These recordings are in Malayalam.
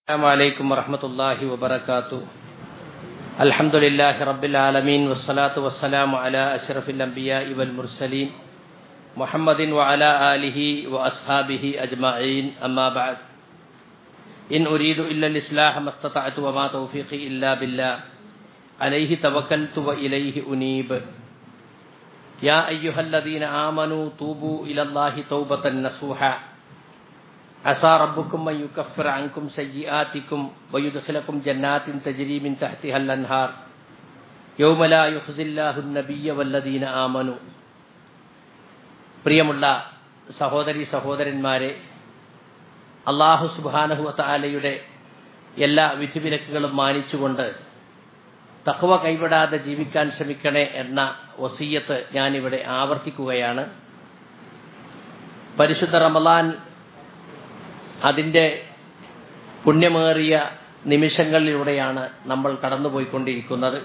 السلام عليكم ورحمة الله وبركاته الحمد لله رب العالمين والصلاة والسلام على أشرف الأنبياء والمرسلين محمد وعلى آله وأصحابه أجمعين أما بعد إن أريد إلا الإصلاح ما استطعت وما توفيقي إلا بالله عليه توكلت وإليه أنيب يا أيها الذين آمنوا توبوا إلى الله توبة نصوحا عسى ربكم أن يكفر عنكم سيئاتكم ويدخلكم جنات تجري من تحتها الأنهار يوم لا يخزي الله النبي والذين آمنوا പ്രിയമുള്ള സഹോദരി സഹോദരന്മാരെ അള്ളാഹു സുബാനഹു താലയുടെ എല്ലാ വിധിവിലക്കുകളും മാനിച്ചുകൊണ്ട് തഹവ കൈവിടാതെ ജീവിക്കാൻ ശ്രമിക്കണേ എന്ന വസീയത്ത് ഞാനിവിടെ ആവർത്തിക്കുകയാണ് പരിശുദ്ധ റമലാൻ അതിൻ്റെ പുണ്യമേറിയ നിമിഷങ്ങളിലൂടെയാണ് നമ്മൾ കടന്നുപോയിക്കൊണ്ടിരിക്കുന്നത്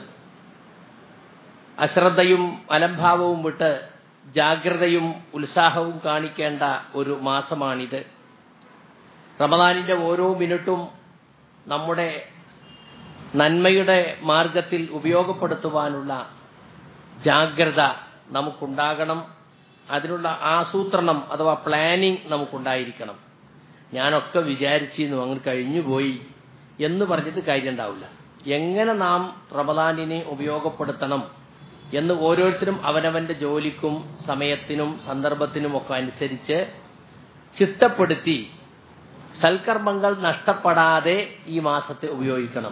അശ്രദ്ധയും അലംഭാവവും വിട്ട് ജാഗ്രതയും ഉത്സാഹവും കാണിക്കേണ്ട ഒരു മാസമാണിത് റമദാനിന്റെ ഓരോ മിനിറ്റും നമ്മുടെ നന്മയുടെ മാർഗത്തിൽ ഉപയോഗപ്പെടുത്തുവാനുള്ള ജാഗ്രത നമുക്കുണ്ടാകണം അതിനുള്ള ആസൂത്രണം അഥവാ പ്ലാനിംഗ് നമുക്കുണ്ടായിരിക്കണം ഞാനൊക്കെ വിചാരിച്ചിരുന്നു അങ്ങ് കഴിഞ്ഞുപോയി എന്ന് പറഞ്ഞിട്ട് കാര്യം ഉണ്ടാവില്ല എങ്ങനെ നാം റമദാനിനെ ഉപയോഗപ്പെടുത്തണം എന്ന് ഓരോരുത്തരും അവനവന്റെ ജോലിക്കും സമയത്തിനും സന്ദർഭത്തിനും ഒക്കെ അനുസരിച്ച് ചിട്ടപ്പെടുത്തി സൽക്കർമ്മങ്ങൾ നഷ്ടപ്പെടാതെ ഈ മാസത്തെ ഉപയോഗിക്കണം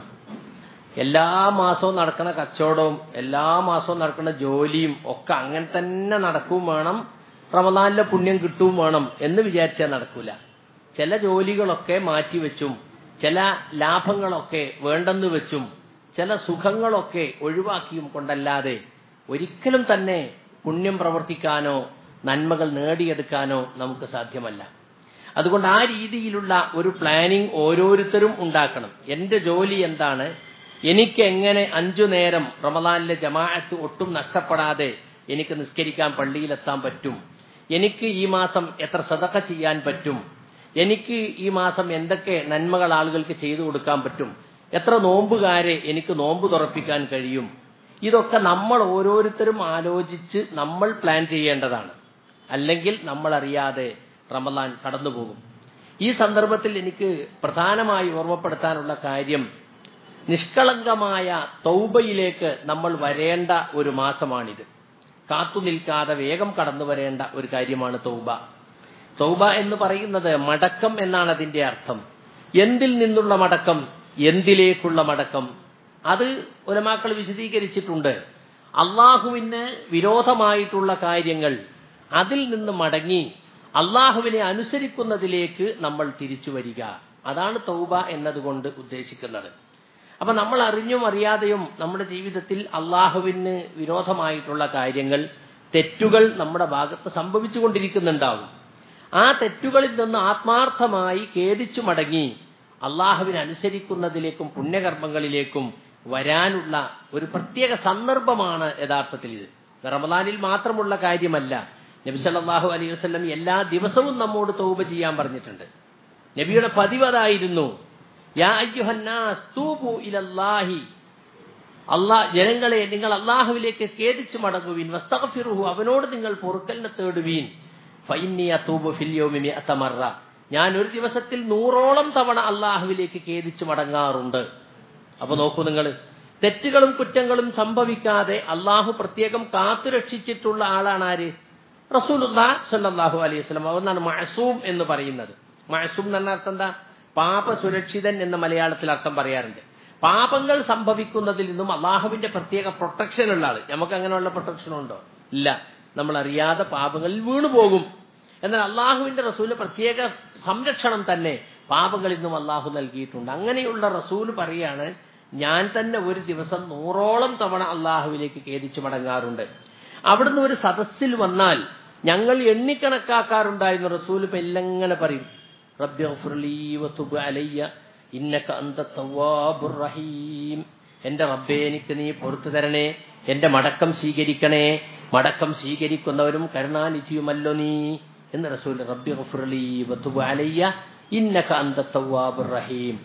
എല്ലാ മാസവും നടക്കുന്ന കച്ചവടവും എല്ലാ മാസവും നടക്കുന്ന ജോലിയും ഒക്കെ അങ്ങനെ തന്നെ നടക്കും വേണം റമദാനിലെ പുണ്യം കിട്ടും വേണം എന്ന് വിചാരിച്ചാൽ നടക്കൂല ചില ജോലികളൊക്കെ മാറ്റിവെച്ചും ചില ലാഭങ്ങളൊക്കെ വേണ്ടെന്ന് വെച്ചും ചില സുഖങ്ങളൊക്കെ ഒഴിവാക്കിയും കൊണ്ടല്ലാതെ ഒരിക്കലും തന്നെ പുണ്യം പ്രവർത്തിക്കാനോ നന്മകൾ നേടിയെടുക്കാനോ നമുക്ക് സാധ്യമല്ല അതുകൊണ്ട് ആ രീതിയിലുള്ള ഒരു പ്ലാനിംഗ് ഓരോരുത്തരും ഉണ്ടാക്കണം എന്റെ ജോലി എന്താണ് എനിക്ക് എങ്ങനെ അഞ്ചു നേരം റമദാനിലെ ജമാഅത്ത് ഒട്ടും നഷ്ടപ്പെടാതെ എനിക്ക് നിസ്കരിക്കാൻ പള്ളിയിലെത്താൻ പറ്റും എനിക്ക് ഈ മാസം എത്ര സതക്ക ചെയ്യാൻ പറ്റും എനിക്ക് ഈ മാസം എന്തൊക്കെ നന്മകൾ ആളുകൾക്ക് ചെയ്തു കൊടുക്കാൻ പറ്റും എത്ര നോമ്പുകാരെ എനിക്ക് നോമ്പ് തുറപ്പിക്കാൻ കഴിയും ഇതൊക്കെ നമ്മൾ ഓരോരുത്തരും ആലോചിച്ച് നമ്മൾ പ്ലാൻ ചെയ്യേണ്ടതാണ് അല്ലെങ്കിൽ നമ്മൾ അറിയാതെ റമദാൻ കടന്നുപോകും ഈ സന്ദർഭത്തിൽ എനിക്ക് പ്രധാനമായി ഓർമ്മപ്പെടുത്താനുള്ള കാര്യം നിഷ്കളങ്കമായ തൗബയിലേക്ക് നമ്മൾ വരേണ്ട ഒരു മാസമാണിത് കാത്തു നിൽക്കാതെ വേഗം കടന്നു വരേണ്ട ഒരു കാര്യമാണ് തൗബ തൗബ എന്ന് പറയുന്നത് മടക്കം എന്നാണ് അതിന്റെ അർത്ഥം എന്തിൽ നിന്നുള്ള മടക്കം എന്തിലേക്കുള്ള മടക്കം അത് ഒലമാക്കൾ വിശദീകരിച്ചിട്ടുണ്ട് അള്ളാഹുവിന് വിരോധമായിട്ടുള്ള കാര്യങ്ങൾ അതിൽ നിന്ന് മടങ്ങി അള്ളാഹുവിനെ അനുസരിക്കുന്നതിലേക്ക് നമ്മൾ തിരിച്ചു വരിക അതാണ് തൗബ എന്നതുകൊണ്ട് ഉദ്ദേശിക്കുന്നത് അപ്പൊ നമ്മൾ അറിഞ്ഞും അറിയാതെയും നമ്മുടെ ജീവിതത്തിൽ അള്ളാഹുവിന് വിരോധമായിട്ടുള്ള കാര്യങ്ങൾ തെറ്റുകൾ നമ്മുടെ ഭാഗത്ത് സംഭവിച്ചുകൊണ്ടിരിക്കുന്നുണ്ടാവും ആ തെറ്റുകളിൽ നിന്ന് ആത്മാർത്ഥമായി ഖേദിച്ചു മടങ്ങി അള്ളാഹുവിനെ അനുസരിക്കുന്നതിലേക്കും പുണ്യകർമ്മങ്ങളിലേക്കും വരാനുള്ള ഒരു പ്രത്യേക സന്ദർഭമാണ് യഥാർത്ഥത്തിൽ ഇത് റമദാനിൽ മാത്രമുള്ള കാര്യമല്ല നബി സല്ലാഹു അലൈഹി വസ്ലം എല്ലാ ദിവസവും നമ്മോട് തൗബ ചെയ്യാൻ പറഞ്ഞിട്ടുണ്ട് നബിയുടെ പതിവതായിരുന്നു യാ അള്ളാ ജനങ്ങളെ നിങ്ങൾ അള്ളാഹുവിലേക്ക് ഖേദിച്ചു മടങ്ങുവീൻ വസ്തഫിറുഹു അവനോട് നിങ്ങൾ പൊറുക്കലിനെ തേടുവീൻ ഞാൻ ഒരു ദിവസത്തിൽ നൂറോളം തവണ അള്ളാഹുവിലേക്ക് ഖേദിച്ചു മടങ്ങാറുണ്ട് അപ്പൊ നോക്കൂ നിങ്ങൾ തെറ്റുകളും കുറ്റങ്ങളും സംഭവിക്കാതെ അള്ളാഹു പ്രത്യേകം കാത്തുരക്ഷിച്ചിട്ടുള്ള ആളാണ് ആര് റസൂലുല്ലാ സല്ലാഹു അലൈഹി വസ്ലം അതൊന്നാണ് മഴസൂം എന്ന് പറയുന്നത് മഴസൂം എന്ന അർത്ഥം എന്താ പാപ സുരക്ഷിതൻ എന്ന മലയാളത്തിൽ അർത്ഥം പറയാറുണ്ട് പാപങ്ങൾ സംഭവിക്കുന്നതിൽ നിന്നും അള്ളാഹുവിന്റെ പ്രത്യേക പ്രൊട്ടക്ഷൻ ഉള്ള ആള് നമുക്ക് അങ്ങനെയുള്ള പ്രൊട്ടക്ഷൻ ഉണ്ടോ ഇല്ല നമ്മൾ അറിയാതെ പാപങ്ങളിൽ വീണു പോകും എന്നാൽ അള്ളാഹുവിന്റെ റസൂല് പ്രത്യേക സംരക്ഷണം തന്നെ പാപങ്ങളിൽ നിന്നും അള്ളാഹു നൽകിയിട്ടുണ്ട് അങ്ങനെയുള്ള റസൂല് പറയാണ് ഞാൻ തന്നെ ഒരു ദിവസം നൂറോളം തവണ അള്ളാഹുവിലേക്ക് ഖേദിച്ചു മടങ്ങാറുണ്ട് അവിടുന്ന് ഒരു സദസ്സിൽ വന്നാൽ ഞങ്ങൾ എണ്ണിക്കണക്കാക്കാറുണ്ടായിരുന്നു റസൂല് ഇപ്പൊ എല്ലാം പറയും റഹീം എന്റെ റബ്ബെ എനിക്ക് നീ പൊറത്തു തരണേ എന്റെ മടക്കം സ്വീകരിക്കണേ മടക്കം സ്വീകരിക്കുന്നവരും കരുണാനിധിയുമല്ലോ നീ എന്ന് റസൂൽ റബ്ബി ഗഫുറലി വതുബ് അലയ്യ ഇന്നക അന്ത തവ്വാബുർ റഹീം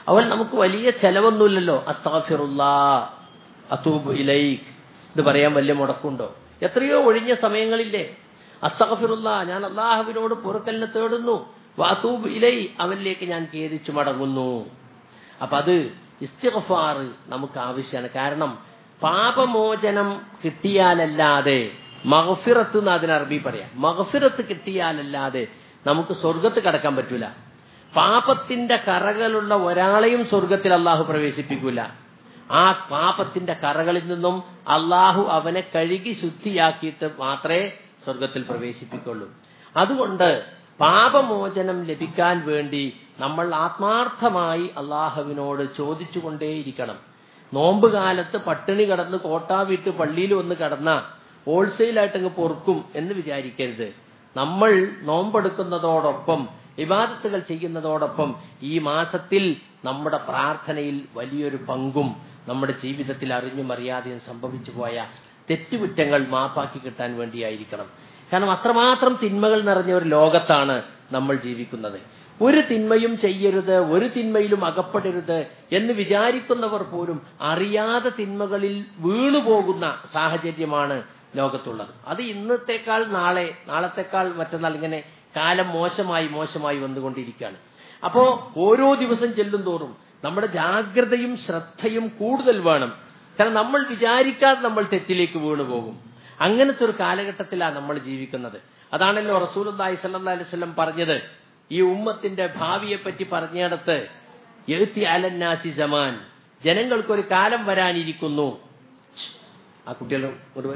അവൻ നമുക്ക് വലിയ ചെലവൊന്നുമില്ലല്ലോ അസ്താഫിറുല്ലാ അത്തൂബ് ഇലൈക്ക് ഇത് പറയാൻ വലിയ മുടക്കുണ്ടോ എത്രയോ ഒഴിഞ്ഞ സമയങ്ങളില്ലേ അസ്തഫിറുല്ല ഞാൻ അള്ളാഹുവിനോട് പൊറുക്കലിനെ തേടുന്നു വാത്തൂബ് ഇലൈ അവനിലേക്ക് ഞാൻ ഖേദിച്ചു മടങ്ങുന്നു അപ്പൊ അത് ഇസ്തിഗഫാർ നമുക്ക് ആവശ്യമാണ് കാരണം പാപമോചനം കിട്ടിയാലല്ലാതെ മഹഫിറത്ത് എന്ന് അതിന് അറബി പറയാം മഹഫിറത്ത് കിട്ടിയാലല്ലാതെ നമുക്ക് സ്വർഗത്ത് കടക്കാൻ പറ്റൂല പാപത്തിന്റെ കറകളുള്ള ഒരാളെയും സ്വർഗത്തിൽ അള്ളാഹു പ്രവേശിപ്പിക്കൂല ആ പാപത്തിന്റെ കറകളിൽ നിന്നും അള്ളാഹു അവനെ കഴുകി ശുദ്ധിയാക്കിയിട്ട് മാത്രമേ സ്വർഗത്തിൽ പ്രവേശിപ്പിക്കുള്ളൂ അതുകൊണ്ട് പാപമോചനം ലഭിക്കാൻ വേണ്ടി നമ്മൾ ആത്മാർത്ഥമായി അള്ളാഹുവിനോട് ചോദിച്ചുകൊണ്ടേയിരിക്കണം നോമ്പ് കാലത്ത് പട്ടിണി കടന്ന് കോട്ടാ വിട്ട് പള്ളിയിൽ വന്ന് കടന്ന ഹോൾസെയിലായിട്ട് അങ്ങ് പൊറുക്കും എന്ന് വിചാരിക്കരുത് നമ്മൾ നോമ്പെടുക്കുന്നതോടൊപ്പം വിവാദത്തുകൾ ചെയ്യുന്നതോടൊപ്പം ഈ മാസത്തിൽ നമ്മുടെ പ്രാർത്ഥനയിൽ വലിയൊരു പങ്കും നമ്മുടെ ജീവിതത്തിൽ അറിഞ്ഞും അറിയാതെയും സംഭവിച്ചു പോയ തെറ്റുകുറ്റങ്ങൾ മാപ്പാക്കി കിട്ടാൻ വേണ്ടിയായിരിക്കണം കാരണം അത്രമാത്രം തിന്മകൾ നിറഞ്ഞ ഒരു ലോകത്താണ് നമ്മൾ ജീവിക്കുന്നത് ഒരു തിന്മയും ചെയ്യരുത് ഒരു തിന്മയിലും അകപ്പെടരുത് എന്ന് വിചാരിക്കുന്നവർ പോലും അറിയാതെ തിന്മകളിൽ വീണുപോകുന്ന സാഹചര്യമാണ് ലോകത്തുള്ളത് അത് ഇന്നത്തേക്കാൾ നാളെ നാളത്തേക്കാൾ മറ്റന്നാൾ ഇങ്ങനെ കാലം മോശമായി മോശമായി വന്നുകൊണ്ടിരിക്കുകയാണ് അപ്പോ ഓരോ ദിവസം ചെല്ലും തോറും നമ്മുടെ ജാഗ്രതയും ശ്രദ്ധയും കൂടുതൽ വേണം കാരണം നമ്മൾ വിചാരിക്കാതെ നമ്മൾ തെറ്റിലേക്ക് വീണു പോകും അങ്ങനത്തെ ഒരു കാലഘട്ടത്തിലാണ് നമ്മൾ ജീവിക്കുന്നത് അതാണല്ലോ റസൂലി സല്ലാ അലൈവല്ലം പറഞ്ഞത് ഈ ഉമ്മത്തിന്റെ ഭാവിയെ പറ്റി പറഞ്ഞിടത്ത് എഴുത്തി അലന്നാസി ജമാൻ ജനങ്ങൾക്കൊരു കാലം വരാനിരിക്കുന്നു ആ കുട്ടികൾ ഇങ്ങോട്ട്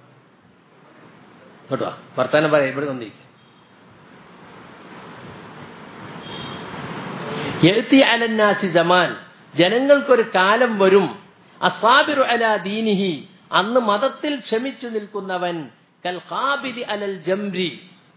കേട്ടോ വർത്താനം പറയാം ഇവിടെ വന്നിരിക്കും എഴുത്തി അലന്നാസി ജമാൻ ജനങ്ങൾക്കൊരു കാലം വരും അസാബിറു അല ദീനിഹി അന്ന് മതത്തിൽ ക്ഷമിച്ചു നിൽക്കുന്നവൻ കൽ ഖാബിദി അലൽ ജംരി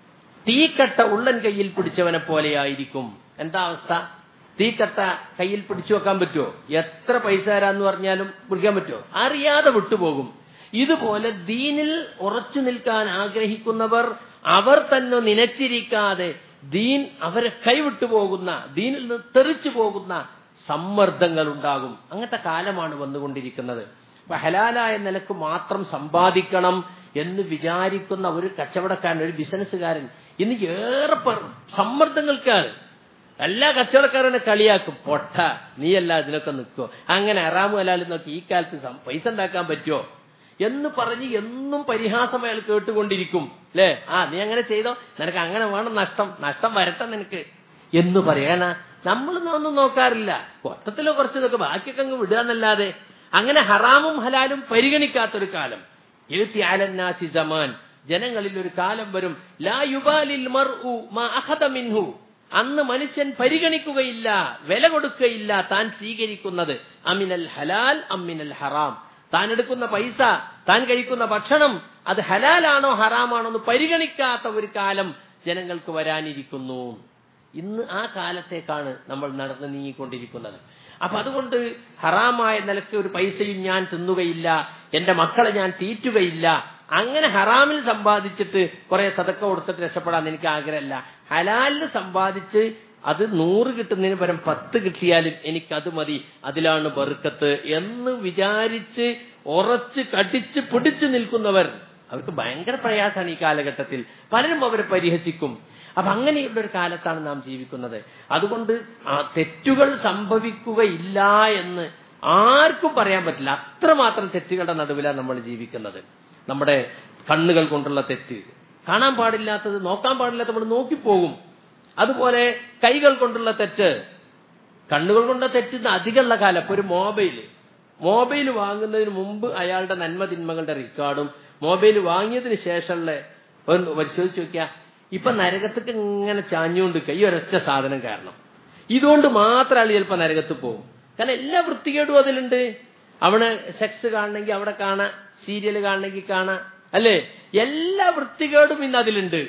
തീക്കട്ട ഉള്ളൻ കയ്യിൽ പിടിച്ചവനെ പോലെയായിരിക്കും എന്താ അവസ്ഥ തീക്കട്ട കയ്യിൽ പിടിച്ചു വെക്കാൻ പറ്റുമോ എത്ര പൈസ തരാന്ന് പറഞ്ഞാലും പിടിക്കാൻ പറ്റുമോ അറിയാതെ വിട്ടുപോകും ഇതുപോലെ ദീനിൽ ഉറച്ചു നിൽക്കാൻ ആഗ്രഹിക്കുന്നവർ അവർ തന്നെ നനച്ചിരിക്കാതെ ദീൻ അവരെ കൈവിട്ടു പോകുന്ന ദീനിൽ നിന്ന് തെറിച്ചു പോകുന്ന സമ്മർദ്ദങ്ങൾ ഉണ്ടാകും അങ്ങനത്തെ കാലമാണ് വന്നുകൊണ്ടിരിക്കുന്നത് അപ്പൊ ഹലാലായ നിലക്ക് മാത്രം സമ്പാദിക്കണം എന്ന് വിചാരിക്കുന്ന ഒരു കച്ചവടക്കാരൻ ഒരു ബിസിനസ്സുകാരൻ ഇന്ന് ഏറെ സമ്മർദ്ദങ്ങൾക്കാണ് എല്ലാ കച്ചവടക്കാരനെ കളിയാക്കും പൊട്ട നീയല്ല ഇതിനൊക്കെ നിൽക്കോ അങ്ങനെ അറാമു ഹലാലും നോക്കി ഈ കാലത്ത് പൈസ ഉണ്ടാക്കാൻ പറ്റുമോ എന്ന് പറഞ്ഞ് എന്നും പരിഹാസം അയാൾ കേട്ടുകൊണ്ടിരിക്കും അല്ലേ ആ നീ അങ്ങനെ ചെയ്തോ നിനക്ക് അങ്ങനെ വേണം നഷ്ടം നഷ്ടം വരട്ടെ നിനക്ക് എന്ന് പറയാനാ നമ്മൾ ഒന്നും നോക്കാറില്ല മൊത്തത്തിലോ കുറച്ചതൊക്കെ ബാക്കിയൊക്കെ അങ്ങ് വിടുക എന്നല്ലാതെ അങ്ങനെ ഹറാമും ഹലാലും പരിഗണിക്കാത്തൊരു കാലം എഴുത്തി ആലന്നാസി ജമാൻ ജനങ്ങളിൽ ഒരു കാലം വരും ലാ യുബാലിൽ മർഉ മാ അഖദ മിൻഹു അന്ന് മനുഷ്യൻ പരിഗണിക്കുകയില്ല വില കൊടുക്കുകയില്ല താൻ സ്വീകരിക്കുന്നത് അമിനൽ ഹലാൽ അമ്മിനൽ ഹറാം താൻ എടുക്കുന്ന പൈസ താൻ കഴിക്കുന്ന ഭക്ഷണം അത് ഹലാലാണോ ഹറാമാണോ എന്ന് പരിഗണിക്കാത്ത ഒരു കാലം ജനങ്ങൾക്ക് വരാനിരിക്കുന്നു ഇന്ന് ആ കാലത്തേക്കാണ് നമ്മൾ നടന്നു നീങ്ങിക്കൊണ്ടിരിക്കുന്നത് അപ്പൊ അതുകൊണ്ട് ഹറാമായ നിലക്ക് ഒരു പൈസയും ഞാൻ തിന്നുകയില്ല എന്റെ മക്കളെ ഞാൻ തീറ്റുകയില്ല അങ്ങനെ ഹറാമിൽ സമ്പാദിച്ചിട്ട് കുറെ സതക്ക കൊടുത്തിട്ട് രക്ഷപ്പെടാൻ എനിക്ക് ആഗ്രഹമല്ല ഹലാലിന് സമ്പാദിച്ച് അത് നൂറ് കിട്ടുന്നതിന് പകരം പത്ത് കിട്ടിയാലും എനിക്കത് മതി അതിലാണ് ബറുക്കത്ത് എന്ന് വിചാരിച്ച് ഉറച്ച് കടിച്ച് പിടിച്ചു നിൽക്കുന്നവർ അവർക്ക് ഭയങ്കര പ്രയാസമാണ് ഈ കാലഘട്ടത്തിൽ പലരും അവരെ പരിഹസിക്കും അപ്പൊ അങ്ങനെയുള്ള ഒരു കാലത്താണ് നാം ജീവിക്കുന്നത് അതുകൊണ്ട് ആ തെറ്റുകൾ സംഭവിക്കുകയില്ല എന്ന് ആർക്കും പറയാൻ പറ്റില്ല അത്രമാത്രം തെറ്റുകളുടെ നടുവിലാണ് നമ്മൾ ജീവിക്കുന്നത് നമ്മുടെ കണ്ണുകൾ കൊണ്ടുള്ള തെറ്റ് കാണാൻ പാടില്ലാത്തത് നോക്കാൻ പാടില്ലാത്ത നമ്മൾ നോക്കിപ്പോകും അതുപോലെ കൈകൾ കൊണ്ടുള്ള തെറ്റ് കണ്ണുകൾ കൊണ്ട തെറ്റുന്ന അധികമുള്ള കാലം ഇപ്പൊ ഒരു മൊബൈൽ മൊബൈൽ വാങ്ങുന്നതിന് മുമ്പ് അയാളുടെ നന്മ തിന്മകളുടെ റെക്കോർഡും മൊബൈൽ വാങ്ങിയതിന് ശേഷമുള്ള ഒന്ന് പരിശോധിച്ച് നോക്കിയാ ഇപ്പൊ നരകത്തേക്ക് ഇങ്ങനെ ചാഞ്ഞുകൊണ്ട് ഈ ഒരൊറ്റ സാധനം കാരണം ഇതുകൊണ്ട് മാത്രം ആൾ ചിലപ്പോൾ നരകത്ത് പോകും കാരണം എല്ലാ വൃത്തികേടും അതിലുണ്ട് അവിടെ സെക്സ് കാണണമെങ്കിൽ അവിടെ കാണാം സീരിയൽ കാണണമെങ്കിൽ കാണാം അല്ലേ എല്ലാ വൃത്തികേടും ഇന്ന് അതിലുണ്ട്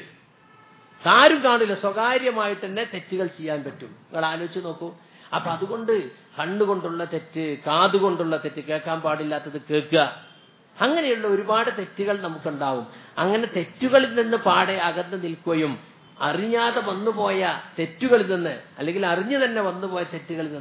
ആരും കാണില്ല സ്വകാര്യമായിട്ട് തന്നെ തെറ്റുകൾ ചെയ്യാൻ പറ്റും നിങ്ങൾ ആലോചിച്ച് നോക്കൂ അപ്പൊ അതുകൊണ്ട് കണ്ണുകൊണ്ടുള്ള തെറ്റ് കാതുകൊണ്ടുള്ള തെറ്റ് കേൾക്കാൻ പാടില്ലാത്തത് കേൾക്കുക അങ്ങനെയുള്ള ഒരുപാട് തെറ്റുകൾ നമുക്കുണ്ടാവും അങ്ങനെ തെറ്റുകളിൽ നിന്ന് പാടെ അകന്ന് നിൽക്കുകയും അറിഞ്ഞാതെ വന്നുപോയ തെറ്റുകളിൽ നിന്ന് അല്ലെങ്കിൽ അറിഞ്ഞു തന്നെ വന്നുപോയ തെറ്റുകളിൽ നിന്ന്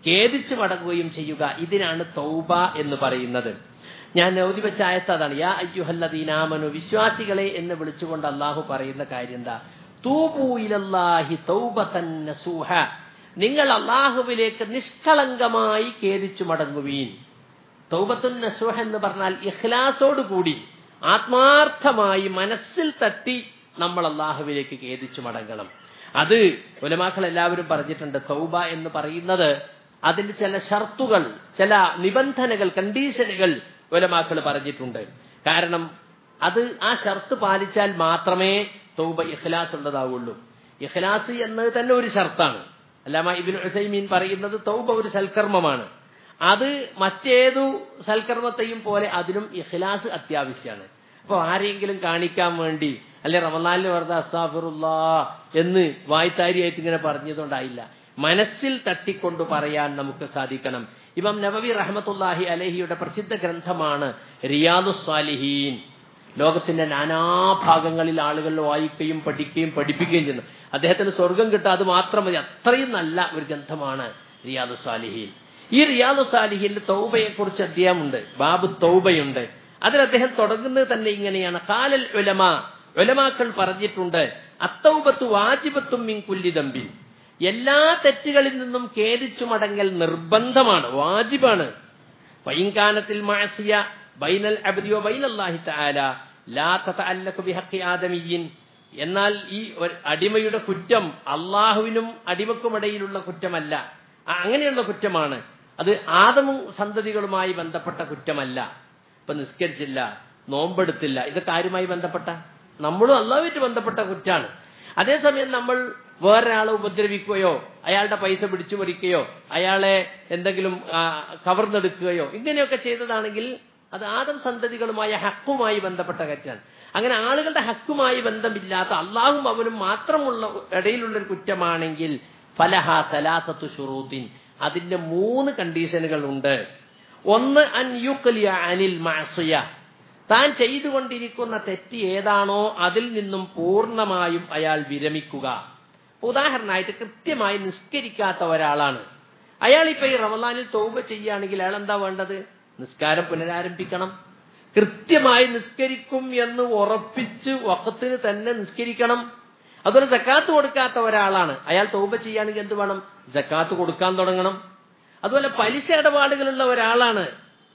ഖേദിച്ചു മടങ്ങുകയും ചെയ്യുക ഇതിനാണ് തൗബ എന്ന് പറയുന്നത് ഞാൻ ഓതി വെച്ച ആയത്ത് അതാണ് യാ അയ്യുഹല്ലദീനാമനു വിശ്വാസികളെ എന്ന് വിളിച്ചുകൊണ്ട് അള്ളാഹു പറയുന്ന കാര്യം എന്താ തൂബൂ ഇലല്ലാഹി തൗബതൻ നസൂഹ നിങ്ങൾ അള്ളാഹുവിലേക്ക് നിഷ്കളങ്കമായി ഖേദിച്ചു മടങ്ങുവീൻ തൗബത്തുൻ നസൂഹ എന്ന് പറഞ്ഞാൽ ഇഖ്ലാസോട് കൂടി ആത്മാർത്ഥമായി മനസ്സിൽ തട്ടി നമ്മൾ അള്ളാഹുവിലേക്ക് ഖേദിച്ചു മടങ്ങണം അത് ഉലമാക്കൾ എല്ലാവരും പറഞ്ഞിട്ടുണ്ട് തൗബ എന്ന് പറയുന്നത് അതിന്റെ ചില ഷർത്തുകൾ ചില നിബന്ധനകൾ കണ്ടീഷനുകൾ ഉലമാക്കൾ പറഞ്ഞിട്ടുണ്ട് കാരണം അത് ആ ഷർത്ത് പാലിച്ചാൽ മാത്രമേ തൗബ ഇഖ്ലാസ് ഉള്ളതാവുള്ളൂ ഇഖ്ലാസ് എന്നത് തന്നെ ഒരു ഷർത്താണ് അല്ലാമ ഇബിൻ ഉസൈമീൻ പറയുന്നത് തൗബ ഒരു സൽക്കർമ്മമാണ് അത് മറ്റേതു സൽക്കർമ്മത്തെയും പോലെ അതിനും ഇഖ്ലാസ് അത്യാവശ്യമാണ് അപ്പൊ ആരെങ്കിലും കാണിക്കാൻ വേണ്ടി അല്ലെ റമദാനിൽ വെറുതെ അസ്താഫിറുല്ലാ എന്ന് വായ്ത്താരിയായിട്ട് ഇങ്ങനെ പറഞ്ഞതുകൊണ്ടായില്ല മനസ്സിൽ തട്ടിക്കൊണ്ട് പറയാൻ നമുക്ക് സാധിക്കണം ഇമാം നബവി റഹമത്തുല്ലാഹി അലഹിയുടെ പ്രസിദ്ധ ഗ്രന്ഥമാണ് റിയാദു സ്വാലിഹീൻ ലോകത്തിന്റെ നാനാഭാഗങ്ങളിൽ ആളുകൾ വായിക്കുകയും പഠിക്കുകയും പഠിപ്പിക്കുകയും ചെയ്യുന്നു അദ്ദേഹത്തിന് സ്വർഗം കിട്ടുക അത് മാത്രം മതി അത്രയും നല്ല ഒരു ഗ്രന്ഥമാണ് റിയാദു സാലിഹീൻ ഈ റിയാദു സാലിഹീന്റെ തൗബയെ കുറിച്ച് അദ്ദേഹമുണ്ട് ബാബു തൗബയുണ്ട് അതിൽ അദ്ദേഹം തുടങ്ങുന്നത് തന്നെ ഇങ്ങനെയാണ് കാലൽ ഉലമ ഉലമാക്കൾ പറഞ്ഞിട്ടുണ്ട് അത്തൗബത്ത് വാജിബത്തും മിൻ കുല്ലിദമ്പിൻ എല്ലാ തെറ്റുകളിൽ നിന്നും ഖേദിച്ചു മടങ്ങൽ നിർബന്ധമാണ് വാജിബാണ് വൈൻകാനത്തിൽ മാസിയ ബൈനൽ അബ്ദിയോ ബൈനല്ലാഹി തആല ലാ തതഅല്ലഖു ബിഹഖി ആദമിയ്യിൻ എന്നാൽ ഈ ഒരു അടിമയുടെ കുറ്റം അള്ളാഹുവിനും അടിമക്കുമിടയിലുള്ള കുറ്റമല്ല ആ, അങ്ങനെയുള്ള കുറ്റമാണ് അത് ആദമും സന്തതികളുമായി ബന്ധപ്പെട്ട കുറ്റമല്ല ഇപ്പൊ നിസ്കരിച്ചില്ല നോമ്പെടുത്തില്ല ഇതൊക്കെ ആരുമായി ബന്ധപ്പെട്ട നമ്മളും അള്ളാഹുമായിട്ട് ബന്ധപ്പെട്ട കുറ്റാണ് അതേസമയം നമ്മൾ വേറൊരാളെ ഉപദ്രവിക്കുകയോ അയാളുടെ പൈസ പിടിച്ചു പറിക്കുകയോ അയാളെ എന്തെങ്കിലും ആ, കവർന്നെടുക്കുകയോ ഇങ്ങനെയൊക്കെ ചെയ്തതാണെങ്കിൽ അത് ആദം സന്തതികളുമായ ഹക്കുമായി ബന്ധപ്പെട്ട കറ്റാണ് അങ്ങനെ ആളുകളുടെ ഹക്കുമായി ബന്ധമില്ലാത്ത അള്ളാഹും അവനും മാത്രമുള്ള ഇടയിലുള്ള ഒരു കുറ്റമാണെങ്കിൽ ഫലഹ സലാസത്തു ഷുറൂത്തിൻ അതിന്റെ മൂന്ന് കണ്ടീഷനുകൾ ഉണ്ട് ഒന്ന് അൻ യുക്ലിയ അനിൽ മാസിയ താൻ ചെയ്തുകൊണ്ടിരിക്കുന്ന തെറ്റ് ഏതാണോ അതിൽ നിന്നും പൂർണ്ണമായും അയാൾ വിരമിക്കുക ഉദാഹരണമായിട്ട് കൃത്യമായി നിസ്കരിക്കാത്ത ഒരാളാണ് അയാൾ ഇപ്പൊ ഈ റമദാനിൽ തോപ ചെയ്യുകയാണെങ്കിൽ അയാൾ എന്താ വേണ്ടത് നിസ്കാരം പുനരാരംഭിക്കണം കൃത്യമായി നിസ്കരിക്കും എന്ന് ഉറപ്പിച്ച് വക്കത്തിന് തന്നെ നിസ്കരിക്കണം അതുപോലെ ജക്കാത്ത് കൊടുക്കാത്ത ഒരാളാണ് അയാൾ തോപ ചെയ്യുകയാണെങ്കിൽ എന്ത് വേണം ജക്കാത്ത് കൊടുക്കാൻ തുടങ്ങണം അതുപോലെ പലിശ ഇടപാടുകളുള്ള ഒരാളാണ്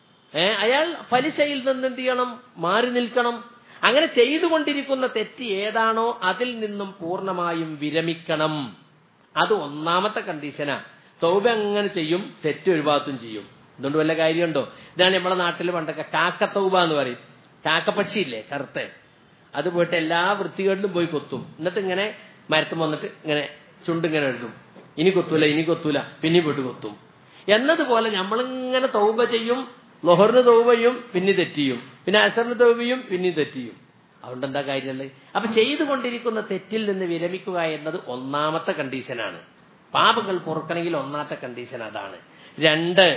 ഏ അയാൾ പലിശയിൽ നിന്ന് എന്ത് ചെയ്യണം മാറി നിൽക്കണം അങ്ങനെ ചെയ്തുകൊണ്ടിരിക്കുന്ന തെറ്റ് ഏതാണോ അതിൽ നിന്നും പൂർണ്ണമായും വിരമിക്കണം അത് ഒന്നാമത്തെ കണ്ടീഷനാ തൗബ അങ്ങനെ ചെയ്യും തെറ്റ് ഒരു ഭാഗത്തും ചെയ്യും അതുകൊണ്ട് വല്ല കാര്യമുണ്ടോ ഇതാണ് നമ്മുടെ നാട്ടിൽ പണ്ടൊക്കെ കാക്കത്തൗബ എന്ന് പറയും കാക്കപ്പക്ഷിയില്ലേ കറുത്തെ അത് പോയിട്ട് എല്ലാ വൃത്തികളിലും പോയി കൊത്തും എന്നിട്ട് ഇങ്ങനെ മരത്തും വന്നിട്ട് ഇങ്ങനെ ചുണ്ടിങ്ങനെ എഴുതും ഇനി കൊത്തൂല ഇനി കൊത്തൂല പിന്നെ പോയിട്ട് കൊത്തും എന്നതുപോലെ നമ്മളിങ്ങനെ തൗബ ചെയ്യും ലൊഹറിന് തൗബയും പിന്നെ തെറ്റിയും പിന്നെ അസറിന് തൗബയും പിന്നെ തെറ്റിയും അതുകൊണ്ട് എന്താ കാര്യമല്ലേ അപ്പൊ ചെയ്തുകൊണ്ടിരിക്കുന്ന തെറ്റിൽ നിന്ന് വിരമിക്കുക എന്നത് ഒന്നാമത്തെ കണ്ടീഷനാണ് പാപങ്ങൾ പൊറുക്കണമെങ്കിൽ ഒന്നാമത്തെ കണ്ടീഷൻ അതാണ് രണ്ട്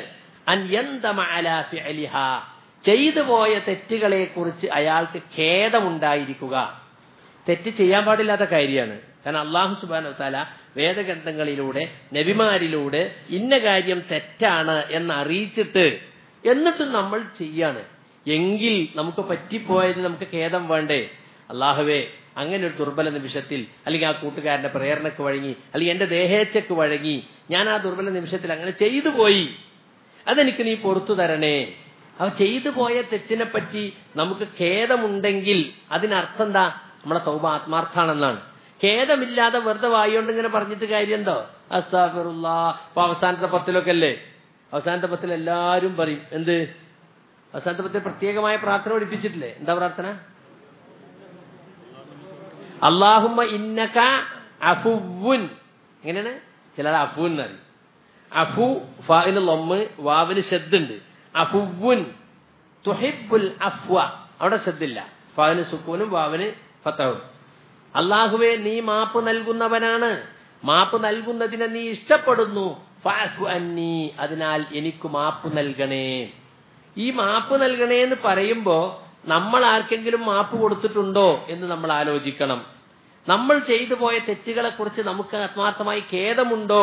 അന്യന്തമലിഹ ചെയ്തു പോയ തെറ്റുകളെ കുറിച്ച് അയാൾക്ക് ഖേദമുണ്ടായിരിക്കുക തെറ്റ് ചെയ്യാൻ പാടില്ലാത്ത കാര്യമാണ് കാരണം അള്ളാഹു സുബാന താല വേദഗ്രന്ഥങ്ങളിലൂടെ നബിമാരിലൂടെ ഇന്ന കാര്യം തെറ്റാണ് എന്ന് അറിയിച്ചിട്ട് എന്നിട്ടും നമ്മൾ ചെയ്യാണ് എങ്കിൽ നമുക്ക് പറ്റിപ്പോയത് നമുക്ക് ഖേദം വേണ്ടേ അള്ളാഹുവേ അങ്ങനെ ഒരു ദുർബല നിമിഷത്തിൽ അല്ലെങ്കിൽ ആ കൂട്ടുകാരന്റെ പ്രേരണക്ക് വഴങ്ങി അല്ലെങ്കിൽ എന്റെ ദേഹേച്ഛക്ക് വഴങ്ങി ഞാൻ ആ ദുർബല നിമിഷത്തിൽ അങ്ങനെ ചെയ്തു പോയി അതെനിക്ക് നീ പൊറത്തു തരണേ അവ ചെയ്തു പോയ തെറ്റിനെ പറ്റി നമുക്ക് ഖേദമുണ്ടെങ്കിൽ അതിനർത്ഥം എന്താ നമ്മളെ തൗബ ആത്മാർത്ഥാണെന്നാണ് ഖേദമില്ലാതെ വെറുതെ വായോണ്ട് ഇങ്ങനെ പറഞ്ഞിട്ട് കാര്യം എന്തോ അസ്താഫിറുല്ലാ ഇപ്പൊ അവസാനത്തെ പത്തിലൊക്കെ അല്ലേ അവസാനത്തെ പത്തിൽ എല്ലാരും പറയും എന്ത് അവസാനത്തെ പത്തിൽ പ്രത്യേകമായ പ്രാർത്ഥന പഠിപ്പിച്ചിട്ടില്ലേ എന്താ പ്രാർത്ഥന അള്ളാഹുമ്മ ഇന്നക അഫുവുൻ എങ്ങനെയാണ് ചിലർ അഫു എന്നറിയും അഫു ഫാവിന് ലൊമ്മ് വാവിന് ശബ്ദുണ്ട് അഫുവുൻ തുഹിബുൽ അഫ്വ അവിടെ ശബ്ദില്ല ഫാവിന് സുക്കൂനും വാവിന് ഫത്തവും അള്ളാഹുവെ നീ മാപ്പ് നൽകുന്നവനാണ് മാപ്പ് നൽകുന്നതിനെ നീ ഇഷ്ടപ്പെടുന്നു ഫാഫു അന്നി അതിനാൽ എനിക്ക് മാപ്പ് നൽകണേ ഈ മാപ്പ് നൽകണേ എന്ന് പറയുമ്പോ നമ്മൾ ആർക്കെങ്കിലും മാപ്പ് കൊടുത്തിട്ടുണ്ടോ എന്ന് നമ്മൾ ആലോചിക്കണം നമ്മൾ ചെയ്തു പോയ തെറ്റുകളെ കുറിച്ച് നമുക്ക് ആത്മാർത്ഥമായി ഖേദമുണ്ടോ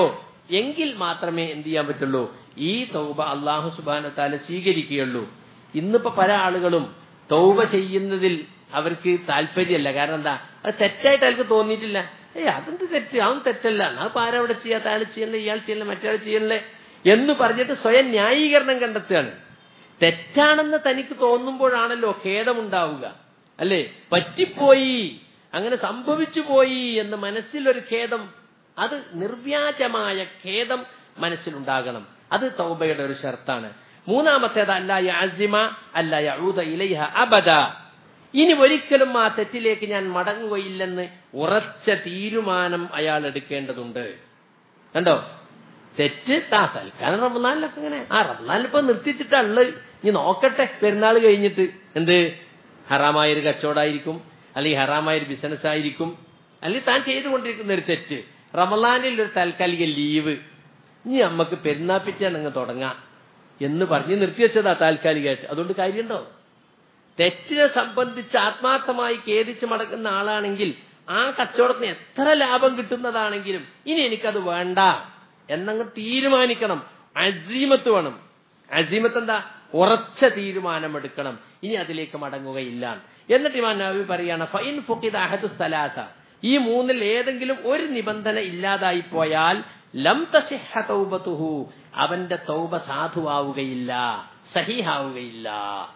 എങ്കിൽ മാത്രമേ എന്ത് ചെയ്യാൻ പറ്റുള്ളൂ ഈ തൗബ അള്ളാഹു സുബാന താല സ്വീകരിക്കുകയുള്ളൂ ഇന്നിപ്പോ പല ആളുകളും തൗബ ചെയ്യുന്നതിൽ അവർക്ക് താല്പര്യമല്ല കാരണം എന്താ അത് തെറ്റായിട്ട് അവർക്ക് തോന്നിയിട്ടില്ല ഏയ് അതെന്ത് തെറ്റ് അവൻ തെറ്റല്ല അത് ആരവിടെ ചെയ്യാത്ത അയാൾ ചെയ്യണല്ലേ ഇയാൾ ചെയ്യണല്ലേ മറ്റയാൾ ചെയ്യണല്ലേ എന്ന് പറഞ്ഞിട്ട് സ്വയം ന്യായീകരണം കണ്ടെത്തുകയാണ് തെറ്റാണെന്ന് തനിക്ക് തോന്നുമ്പോഴാണല്ലോ ഖേദമുണ്ടാവുക അല്ലേ പറ്റിപ്പോയി അങ്ങനെ സംഭവിച്ചു പോയി എന്ന് മനസ്സിലൊരു ഖേദം അത് നിർവ്യാജമായ ഖേദം മനസ്സിലുണ്ടാകണം അത് തൗബയുടെ ഒരു ഷർത്താണ് മൂന്നാമത്തേത് അല്ല യാസിമ അല്ല യഊദ ഇലൈഹ അബദ ഇനി ഒരിക്കലും ആ തെറ്റിലേക്ക് ഞാൻ മടങ്ങുകയില്ലെന്ന് ഉറച്ച തീരുമാനം അയാൾ എടുക്കേണ്ടതുണ്ട് കണ്ടോ തെറ്റ് താ തൽക്കാലം റമദാനിലൊക്കെ ഇങ്ങനെ ആ റമദാനിലിപ്പോ നിർത്തിച്ചിട്ടുള്ള ഇനി നോക്കട്ടെ പെരുന്നാൾ കഴിഞ്ഞിട്ട് എന്ത് ഹറാമായൊരു കച്ചവടമായിരിക്കും അല്ലെങ്കിൽ ഹറാമായൊരു ബിസിനസ് ആയിരിക്കും അല്ലെങ്കിൽ താൻ ചെയ്തുകൊണ്ടിരിക്കുന്ന ഒരു തെറ്റ് റമദാനിൽ ഒരു താൽക്കാലിക ലീവ് ഇനി നമുക്ക് പെരുന്നാപ്പിറ്റാൻ അങ്ങ് തുടങ്ങാം എന്ന് പറഞ്ഞ് നിർത്തിവെച്ചതാ താൽക്കാലികമായിട്ട് അതുകൊണ്ട് കാര്യമുണ്ടോ തെറ്റിനെ സംബന്ധിച്ച് ആത്മാർത്ഥമായി ഖേദിച്ച് മടക്കുന്ന ആളാണെങ്കിൽ ആ കച്ചവടത്തിന് എത്ര ലാഭം കിട്ടുന്നതാണെങ്കിലും ഇനി എനിക്കത് വേണ്ട എന്നങ്ങ് തീരുമാനിക്കണം അസീമത്ത് വേണം അസീമത്ത് എന്താ ഉറച്ച തീരുമാനമെടുക്കണം ഇനി അതിലേക്ക് മടങ്ങുകയില്ല എന്നിട്ട് ഇമാൻ നബി പറയാണ് ഫൈൻ ഫുക്കിദ് അഹദു സലാസ ഈ മൂന്നിൽ ഏതെങ്കിലും ഒരു നിബന്ധന ഇല്ലാതായി പോയാൽ ലം തസിഹ തൗബത്തുഹു അവന്റെ തൗബ സാധുവാവുകയില്ല സഹിഹാവുകയില്ല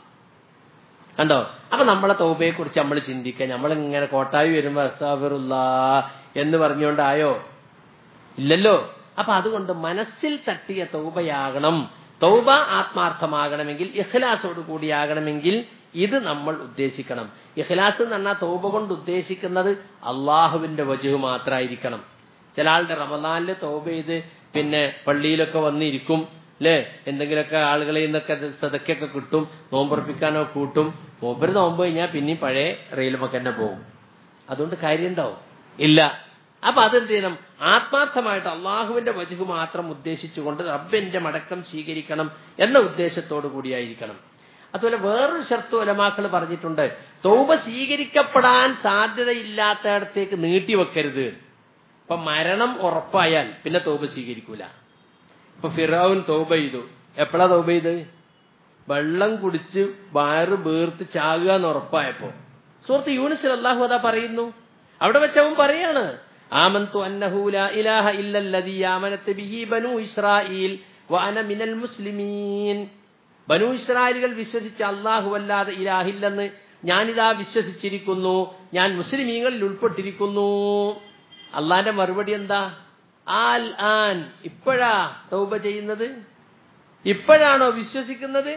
കണ്ടോ അപ്പൊ നമ്മളെ തൗബയെ കുറിച്ച് നമ്മൾ ചിന്തിക്കുക നമ്മളിങ്ങനെ കോട്ടായി വരുമ്പോ അസ്താഫിറുല്ല എന്ന് പറഞ്ഞുകൊണ്ടായോ ഇല്ലല്ലോ അപ്പൊ അതുകൊണ്ട് മനസ്സിൽ തട്ടിയ തൗബയാകണം തൗബ ആത്മാർത്ഥമാകണമെങ്കിൽ ഇഖ്ലാസോട് കൂടിയാകണമെങ്കിൽ ഇത് നമ്മൾ ഉദ്ദേശിക്കണം ഇഖ്ലാസ് എന്ന് പറഞ്ഞാൽ തൗബ കൊണ്ട് ഉദ്ദേശിക്കുന്നത് അള്ളാഹുവിന്റെ വജുഹ് മാത്രമായിരിക്കണം ചില ആളുടെ റമദാനില് തൗബ ചെയ്ത് പിന്നെ പള്ളിയിലൊക്കെ വന്നിരിക്കും അല്ലേ എന്തെങ്കിലുമൊക്കെ ആളുകളിൽ നിന്നൊക്കെ സതക്കൊക്കെ കിട്ടും നോമ്പുറപ്പിക്കാനോ കൂട്ടും മൂപ്പര് നോമ്പ് കഴിഞ്ഞാൽ പിന്നെയും പഴയ റെയിലുമൊക്കെ തന്നെ പോകും അതുകൊണ്ട് കാര്യമുണ്ടാവും ഇല്ല അപ്പൊ അതെന്ത് ചെയ്യണം ആത്മാർത്ഥമായിട്ട് അള്ളാഹുവിന്റെ വജുഹ് മാത്രം ഉദ്ദേശിച്ചുകൊണ്ട് റബ്ബിന്റെ മടക്കം സ്വീകരിക്കണം എന്ന ഉദ്ദേശത്തോടു കൂടിയായിരിക്കണം അതുപോലെ വേറൊരു ഷർത്ത് ഒലമാക്കൾ പറഞ്ഞിട്ടുണ്ട് തൗബ സ്വീകരിക്കപ്പെടാൻ സാധ്യതയില്ലാത്തയിടത്തേക്ക് നീട്ടിവെക്കരുത് ഇപ്പൊ മരണം ഉറപ്പായാൽ പിന്നെ തൗബ സ്വീകരിക്കൂല ഇപ്പൊ ഫിറാവുൻ തൗബ ചെയ്തു എപ്പോഴാ തൗബ ചെയ്ത് വെള്ളം കുടിച്ച് വയറ് വീർത്ത് ചാകുക എന്ന് ഉറപ്പായപ്പോ സുഹൃത്ത് യൂണിസിൽ അള്ളാഹു അതാ പറയുന്നു അവിടെ വെച്ചവൻ പറയാണ് ആമന്തു അന്നഹു ലാ ഇലാഹ ഇല്ലല്ലദീ ആമനത്ത് ബിഹി ബനു ഇസ്രായീൽ വഅന മിനൽ മുസ്ലിമീൻ ബനു ഇസ്രായേലുകൾ വിശ്വസിച്ച അള്ളാഹു അല്ലാതെ ഇലാഹില്ലെന്ന് ഞാനിതാ വിശ്വസിച്ചിരിക്കുന്നു ഞാൻ മുസ്ലിമീങ്ങളിൽ ഉൾപ്പെട്ടിരിക്കുന്നു അള്ളാന്റെ മറുപടി എന്താ ആൽ ആൻ ഇപ്പോഴാ തൗബ ചെയ്യുന്നത് ഇപ്പോഴാണോ വിശ്വസിക്കുന്നത്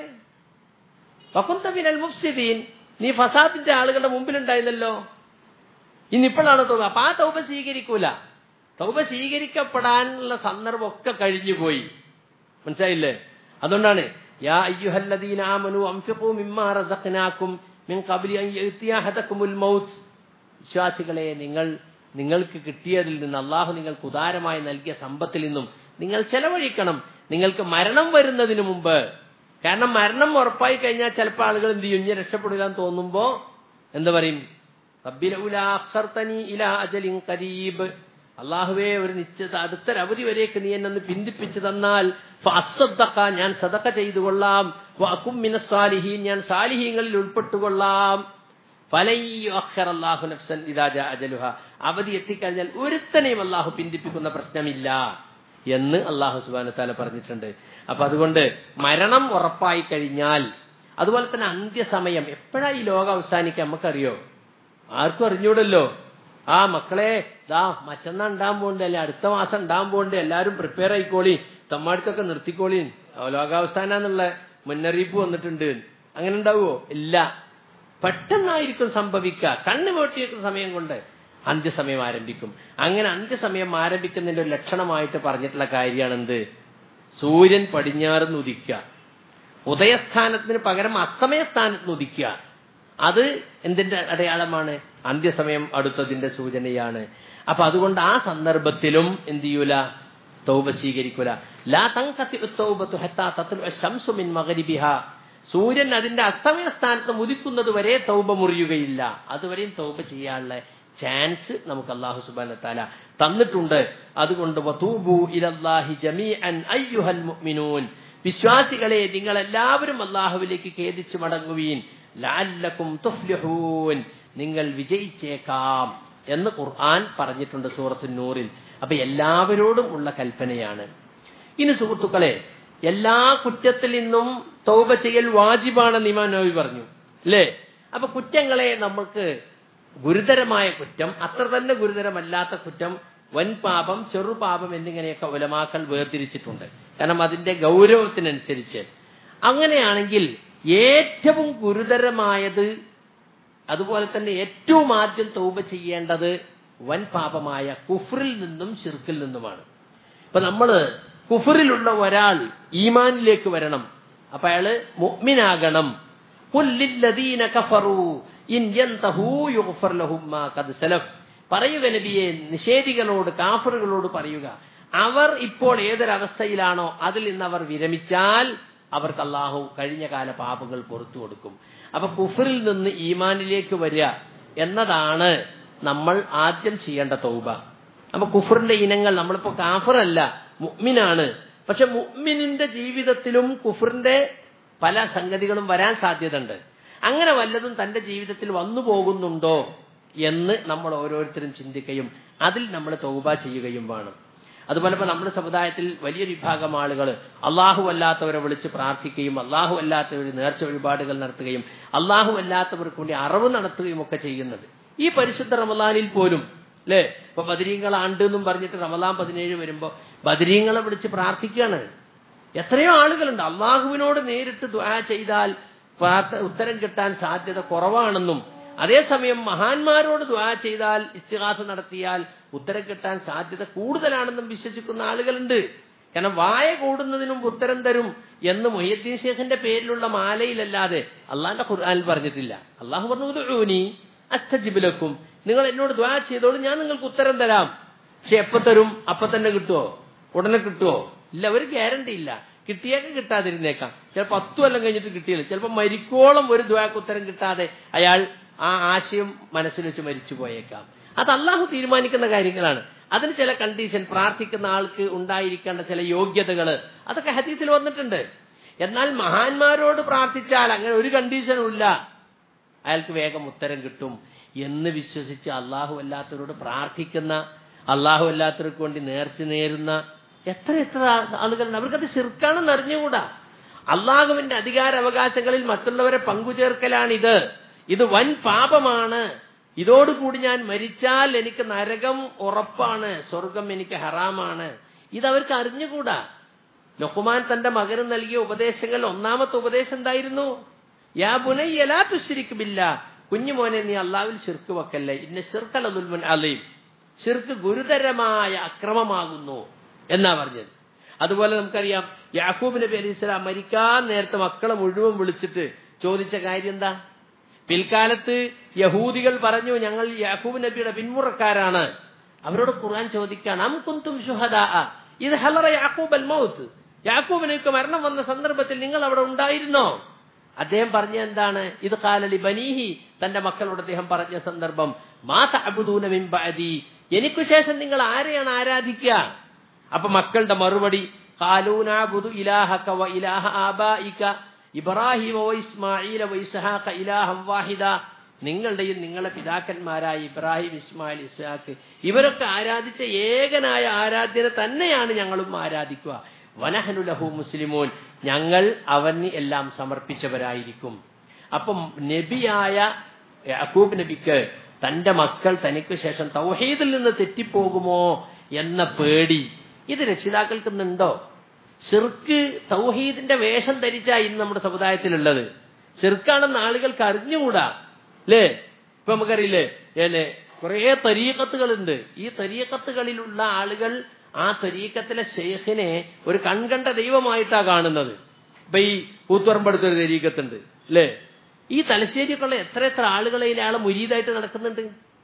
വക്കുന്തമിനൽ മുഫ്സിദീൻ നീ ഫസാദിന്റെ ആളുകളുടെ മുമ്പിലുണ്ടായിരുന്നല്ലോ ഇന്നിപ്പോഴാണ് തൗബ അപ്പൊ ആ തൗബ സ്വീകരിക്കൂല തൗബ സ്വീകരിക്കപ്പെടാനുള്ള സന്ദർഭമൊക്കെ കഴിഞ്ഞുപോയി മനസ്സിലായില്ലേ അതുകൊണ്ടാണ് യാ അയ്യുഹല്ലദീന ആമനു അൻഫിഖൂ മിമ്മാ റസഖ്നാകും മിൻ ഖബ്ലി അൻ യഅതിയ അഹദകുമുൽ മൗത്ത് വിശ്വാസികളെ നിങ്ങൾ നിങ്ങൾക്ക് കിട്ടിയതിൽ നിന്ന് അള്ളാഹു നിങ്ങൾക്ക് ഉദാരമായി നൽകിയ സമ്പത്തിൽ നിന്നും നിങ്ങൾ ചെലവഴിക്കണം നിങ്ങൾക്ക് മരണം വരുന്നതിന് മുമ്പ് കാരണം മരണം ഉറപ്പായി കഴിഞ്ഞാൽ ചിലപ്പോൾ ആളുകൾ എന്ത് ചെയ്യും ഇനി രക്ഷപ്പെടില്ല എന്ന് തോന്നുമ്പോ എന്താ പറയും കരീബ് അള്ളാഹുവേ ഒരു നിശ്ചിത അടുത്തൊരു അവധി വരേക്ക് നീ എന്നെ പിന്തിപ്പിച്ചു തന്നാൽ അസ്വദ്ദക്ക ഞാൻ സദക്ക ചെയ്തു കൊള്ളാം മിനസ്വാലിഹീൻ ഞാൻ സാലിഹീങ്ങളിൽ ഉൾപ്പെട്ടുകൊള്ളാം അള്ളാഹു നഫ്സൻ ഇതാജ അജലുഹ അവധി എത്തിക്കഴിഞ്ഞാൽ ഒരുത്തനെയും അള്ളാഹു പിന്തിപ്പിക്കുന്ന പ്രശ്നമില്ല എന്ന് അള്ളാഹു സുബാന താല പറഞ്ഞിട്ടുണ്ട് അപ്പൊ അതുകൊണ്ട് മരണം ഉറപ്പായി കഴിഞ്ഞാൽ അതുപോലെ തന്നെ അന്ത്യസമയം എപ്പോഴാ ഈ ലോകം അവസാനിക്കുക നമുക്കറിയോ ആർക്കും അറിഞ്ഞൂടല്ലോ ആ മക്കളെ ദാ മറ്റന്നാ ഉണ്ടാൻ പോണ്ട് അല്ലെ അടുത്ത മാസം ഉണ്ടാൻ പോണ്ട് എല്ലാരും പ്രിപ്പയർ ആയിക്കോളി തമ്മാടുത്തൊക്കെ നിർത്തിക്കോളി ലോകാവസാന എന്നുള്ള മുന്നറിയിപ്പ് വന്നിട്ടുണ്ട് അങ്ങനെ ഉണ്ടാവുമോ ഇല്ല പെട്ടെന്നായിരിക്കും സംഭവിക്കുക കണ്ണു പൊട്ടിയേക്കുന്ന സമയം കൊണ്ട് അന്ത്യസമയം ആരംഭിക്കും അങ്ങനെ അന്ത്യസമയം ആരംഭിക്കുന്നതിന്റെ ഒരു ലക്ഷണമായിട്ട് പറഞ്ഞിട്ടുള്ള കാര്യമാണ് എന്ത് സൂര്യൻ പടിഞ്ഞാറ് ഉദിക്കുക ഉദയസ്ഥാനത്തിന് പകരം അസ്തമയസ്ഥാനത്ത് ഉദിക്കുക അത് എന്തിന്റെ അടയാളമാണ് അന്ത്യസമയം അടുത്തതിന്റെ സൂചനയാണ് അപ്പൊ അതുകൊണ്ട് ആ സന്ദർഭത്തിലും എന്ത് ചെയ്യൂല തൗബ സ്വീകരിക്കൂല ലാ തങ്കത്തി തൗബത്തു ഹത്താ തത്ലു ശംസു മിൻ മഗ്രിബിഹ സൂര്യൻ അതിന്റെ അസ്തമയ സ്ഥാനത്ത് മുതിക്കുന്നത് വരെ തൗബ മുറിയുകയില്ല അതുവരെയും തൗബ ചെയ്യാനുള്ള ചാൻസ് നമുക്ക് അള്ളാഹു സുബാന താല തന്നിട്ടുണ്ട് അതുകൊണ്ട് വതൂബു ഇലല്ലാഹി ജമീഅൻ അയ്യുഹൽ മുഅ്മിനൂൻ വിശ്വാസികളെ നിങ്ങൾ എല്ലാവരും അള്ളാഹുവിലേക്ക് ഖേദിച്ചു മടങ്ങുവീൻ ലഅല്ലക്കും തുഫ്ലിഹൂൻ നിങ്ങൾ വിജയിച്ചേക്കാം എന്ന് ഖുർആൻ പറഞ്ഞിട്ടുണ്ട് സൂറത്തു നൂറിൽ അപ്പൊ എല്ലാവരോടും ഉള്ള കൽപ്പനയാണ് ഇനി സുഹൃത്തുക്കളെ എല്ലാ കുറ്റത്തിൽ നിന്നും തൗബ ചെയ്യൽ വാജിബാണെന്ന് ഇമാൻ നബി പറഞ്ഞു അല്ലേ അപ്പൊ കുറ്റങ്ങളെ നമുക്ക് ഗുരുതരമായ കുറ്റം അത്ര തന്നെ ഗുരുതരമല്ലാത്ത കുറ്റം വൻ പാപം ചെറുപാപം എന്നിങ്ങനെയൊക്കെ ഉലമാക്കൾ വേർതിരിച്ചിട്ടുണ്ട് കാരണം അതിന്റെ ഗൗരവത്തിനനുസരിച്ച് അങ്ങനെയാണെങ്കിൽ ഏറ്റവും ഗുരുതരമായത് അതുപോലെ തന്നെ ഏറ്റവും ആദ്യം തൗബ ചെയ്യേണ്ടത് വൻ പാപമായ കുഫറിൽ നിന്നും ഷിർക്കിൽ നിന്നുമാണ് ഇപ്പൊ നമ്മള് കുഫറിലുള്ള ഒരാൾ ഈമാനിലേക്ക് വരണം അപ്പൊ അയാള് മുഅ്മിനാകണം ഖുല്ലില്ലദീന കഫറൂ ഇൻ യന്തഹൂ യുഗ്ഫർ ലഹും മാ ഖദ് സലഫ് പറയുക നബിയെ നിഷേധികളോട് കാഫറുകളോട് പറയുക അവർ ഇപ്പോൾ ഏതൊരവസ്ഥയിലാണോ അതിൽ നിന്ന് അവർ വിരമിച്ചാൽ അവർക്ക് അള്ളാഹു കഴിഞ്ഞ കാല പാപങ്ങൾ പുറത്തു കൊടുക്കും അപ്പൊ കുഫറിൽ നിന്ന് ഈമാനിലേക്ക് വരിക എന്നതാണ് നമ്മൾ ആദ്യം ചെയ്യേണ്ട തൗബ അപ്പൊ കുഫറിന്റെ ഇനങ്ങൾ നമ്മളിപ്പോ കാഫറല്ല മുഅ്മിനാണ് പക്ഷെ മുഅ്മിനിന്റെ ജീവിതത്തിലും കുഫറിന്റെ പല സംഗതികളും വരാൻ സാധ്യതയുണ്ട് അങ്ങനെ വല്ലതും തന്റെ ജീവിതത്തിൽ വന്നു പോകുന്നുണ്ടോ എന്ന് നമ്മൾ ഓരോരുത്തരും ചിന്തിക്കുകയും അതിൽ നമ്മൾ തൗബ ചെയ്യുകയും വേണം അതുപോലെ ഇപ്പൊ നമ്മുടെ സമുദായത്തിൽ വലിയൊരു വിഭാഗം ആളുകൾ അള്ളാഹു അല്ലാത്തവരെ വിളിച്ച് പ്രാർത്ഥിക്കുകയും അള്ളാഹു അല്ലാത്തവർ നേർച്ച വഴിപാടുകൾ നടത്തുകയും അള്ളാഹു അല്ലാത്തവർക്ക് വേണ്ടി അറിവ് നടത്തുകയും ഒക്കെ ചെയ്യുന്നത് ഈ പരിശുദ്ധ റമദാനിൽ പോലും അല്ലേ ഇപ്പൊ ബദരീങ്ങൾ ആണ്ട് എന്നും പറഞ്ഞിട്ട് റമദാൻ പതിനേഴ് വരുമ്പോ ബദരീങ്ങളെ വിളിച്ച് പ്രാർത്ഥിക്കുകയാണ് എത്രയോ ആളുകളുണ്ട് അള്ളാഹുവിനോട് നേരിട്ട് ദ്വാ ചെയ്താൽ പ്രാർത്ഥ ഉത്തരം കിട്ടാൻ സാധ്യത കുറവാണെന്നും അതേസമയം മഹാന്മാരോട് ദ്വാ ചെയ്താൽ ഇസ്തിഹാസ നടത്തിയാൽ ഉത്തരം കിട്ടാൻ സാധ്യത കൂടുതലാണെന്നും വിശ്വസിക്കുന്ന ആളുകളുണ്ട് കാരണം വായ കൂടുന്നതിനും ഉത്തരം തരും എന്ന് മൊയ്യദ്ദീൻ ഷേഖിന്റെ പേരിലുള്ള മാലയിലല്ലാതെ അള്ളാന്റെ ഖുർആാനിൽ പറഞ്ഞിട്ടില്ല അള്ളാഹു പറഞ്ഞു അസ്തജിബിലക്കും നിങ്ങൾ എന്നോട് ദ്വാ ചെയ്തോളൂ ഞാൻ നിങ്ങൾക്ക് ഉത്തരം തരാം പക്ഷെ എപ്പോ തരും അപ്പൊ തന്നെ കിട്ടുമോ ഉടനെ കിട്ടുമോ ഇല്ല ഒരു ഗ്യാരണ്ടി ഇല്ല കിട്ടിയേക്ക് കിട്ടാതിരുന്നേക്കാം ചിലപ്പോൾ പത്തു കൊല്ലം കഴിഞ്ഞിട്ട് കിട്ടിയില്ല ചിലപ്പോൾ മരിക്കോളം ഒരു ദ്വാക്ക് ഉത്തരം കിട്ടാതെ അയാൾ ആ ആശയം മനസ്സിൽ വെച്ച് മരിച്ചു പോയേക്കാം അത് അള്ളാഹു തീരുമാനിക്കുന്ന കാര്യങ്ങളാണ് അതിന് ചില കണ്ടീഷൻ പ്രാർത്ഥിക്കുന്ന ആൾക്ക് ഉണ്ടായിരിക്കേണ്ട ചില യോഗ്യതകള് അതൊക്കെ ഹദീസിൽ വന്നിട്ടുണ്ട് എന്നാൽ മഹാന്മാരോട് പ്രാർത്ഥിച്ചാൽ അങ്ങനെ ഒരു കണ്ടീഷനും ഇല്ല അയാൾക്ക് വേഗം ഉത്തരം കിട്ടും എന്ന് വിശ്വസിച്ച് അള്ളാഹു അല്ലാത്തവരോട് പ്രാർത്ഥിക്കുന്ന അള്ളാഹു അല്ലാത്തവർക്ക് വേണ്ടി നേർച്ച നേരുന്ന എത്ര എത്ര ആളുകളുണ്ട് അവർക്കത് ശിർക്കാണെന്ന് അറിഞ്ഞുകൂടാ അള്ളാഹുവിന്റെ അധികാര അവകാശങ്ങളിൽ മറ്റുള്ളവരെ പങ്കുചേർക്കലാണിത് ഇത് വൻ പാപമാണ് ഇതോടുകൂടി ഞാൻ മരിച്ചാൽ എനിക്ക് നരകം ഉറപ്പാണ് സ്വർഗം എനിക്ക് ഹറാമാണ് ഇതവർക്ക് അറിഞ്ഞുകൂടാ ലൊക്കുമാൻ തന്റെ മകന് നൽകിയ ഉപദേശങ്ങൾ ഒന്നാമത്തെ ഉപദേശം എന്തായിരുന്നു യാ ബുനയ്യലാ തുശിരിക്കുമില്ല കുഞ്ഞുമോനെ നീ അള്ളാവിൽ ശിർക്ക് വെക്കല്ലേ ഇന്ന ശിർക്കല ദുൽമുൻ അലയും ശിർക്ക് ഗുരുതരമായ അക്രമമാകുന്നു എന്നാ പറഞ്ഞത് അതുപോലെ നമുക്കറിയാം യാക്കൂബ് നബി അലൈഹി സ്വലാം മരിക്കാൻ നേരത്തെ മക്കളെ മുഴുവൻ വിളിച്ചിട്ട് ചോദിച്ച കാര്യം എന്താ പിൽക്കാലത്ത് യഹൂദികൾ പറഞ്ഞു ഞങ്ങൾ യാക്കൂബ് നബിയുടെ പിന്മുറക്കാരാണ് അവരോട് ഖുർആൻ ചോദിക്കാണ് അം കുന്തും ഷുഹദ ഇത് ഹലറ യാക്കൂബ് അൽ മൗത്ത് യാക്കൂബ് നബിക്ക് മരണം വന്ന സന്ദർഭത്തിൽ നിങ്ങൾ അവിടെ ഉണ്ടായിരുന്നോ അദ്ദേഹം പറഞ്ഞ എന്താണ് ഇത് കാലലി ബനീഹി തന്റെ മക്കളോട് അദ്ദേഹം പറഞ്ഞ സന്ദർഭം മാ തഅബുദൂന മിൻ ബഅദി എനിക്കു ശേഷം നിങ്ങൾ ആരെയാണ് ആരാധിക്കുക അപ്പൊ മക്കളുടെ മറുപടി കാലൂനാബുദു ഇലാഹക വ ഇലാഹ ആബായിക ഇബ്രാഹിം വ ഇസ്മായിൽ വ ഇസ്ഹാഖ ഇലാഹം വാഹിദ നിങ്ങളുടെയും നിങ്ങളുടെ പിതാക്കന്മാരായ ഇബ്രാഹിം ഇസ്മായിൽ ഇസ്ഹാഖ് ഇവരൊക്കെ ആരാധിച്ച ഏകനായ ആരാധ്യനെ തന്നെയാണ് ഞങ്ങളും ആരാധിക്കുക വനഹനുലഹു മുസ്ലിമോൻ ഞങ്ങൾ അവന് എല്ലാം സമർപ്പിച്ചവരായിരിക്കും അപ്പം നബിയായ യാക്കൂബ് നബിക്ക് തന്റെ മക്കൾ തനിക്ക് ശേഷം തൗഹീദിൽ നിന്ന് തെറ്റിപ്പോകുമോ എന്ന പേടി ഇത് രക്ഷിതാക്കൾക്കുന്നുണ്ടോ ഷിർക്ക് തൗഹീദിന്റെ വേഷം ധരിച്ചാ ഇന്ന് നമ്മുടെ സമുദായത്തിലുള്ളത് ഷിർക്കാണെന്ന് ആളുകൾക്ക് അറിഞ്ഞുകൂടാ അല്ലേ ഇപ്പൊ നമുക്കറിയില്ലേ ഏലെ കുറെ തരീക്കത്തുകളുണ്ട് ഈ തരീക്കത്തുകളിലുള്ള ആളുകൾ ആ തരീക്കത്തിലെ ഷെയ്ഖിനെ ഒരു കൺകണ്ട ദൈവമായിട്ടാ കാണുന്നത് ഇപ്പൊ ഈ കൂത്തുറമ്പടുത്ത ഒരു തരീക്കത്തുണ്ട് അല്ലേ ഈ തലശ്ശേരിക്കുള്ള എത്ര എത്ര ആളുകളെ ഇയാളെ മുരീതായിട്ട് നടക്കുന്നുണ്ട്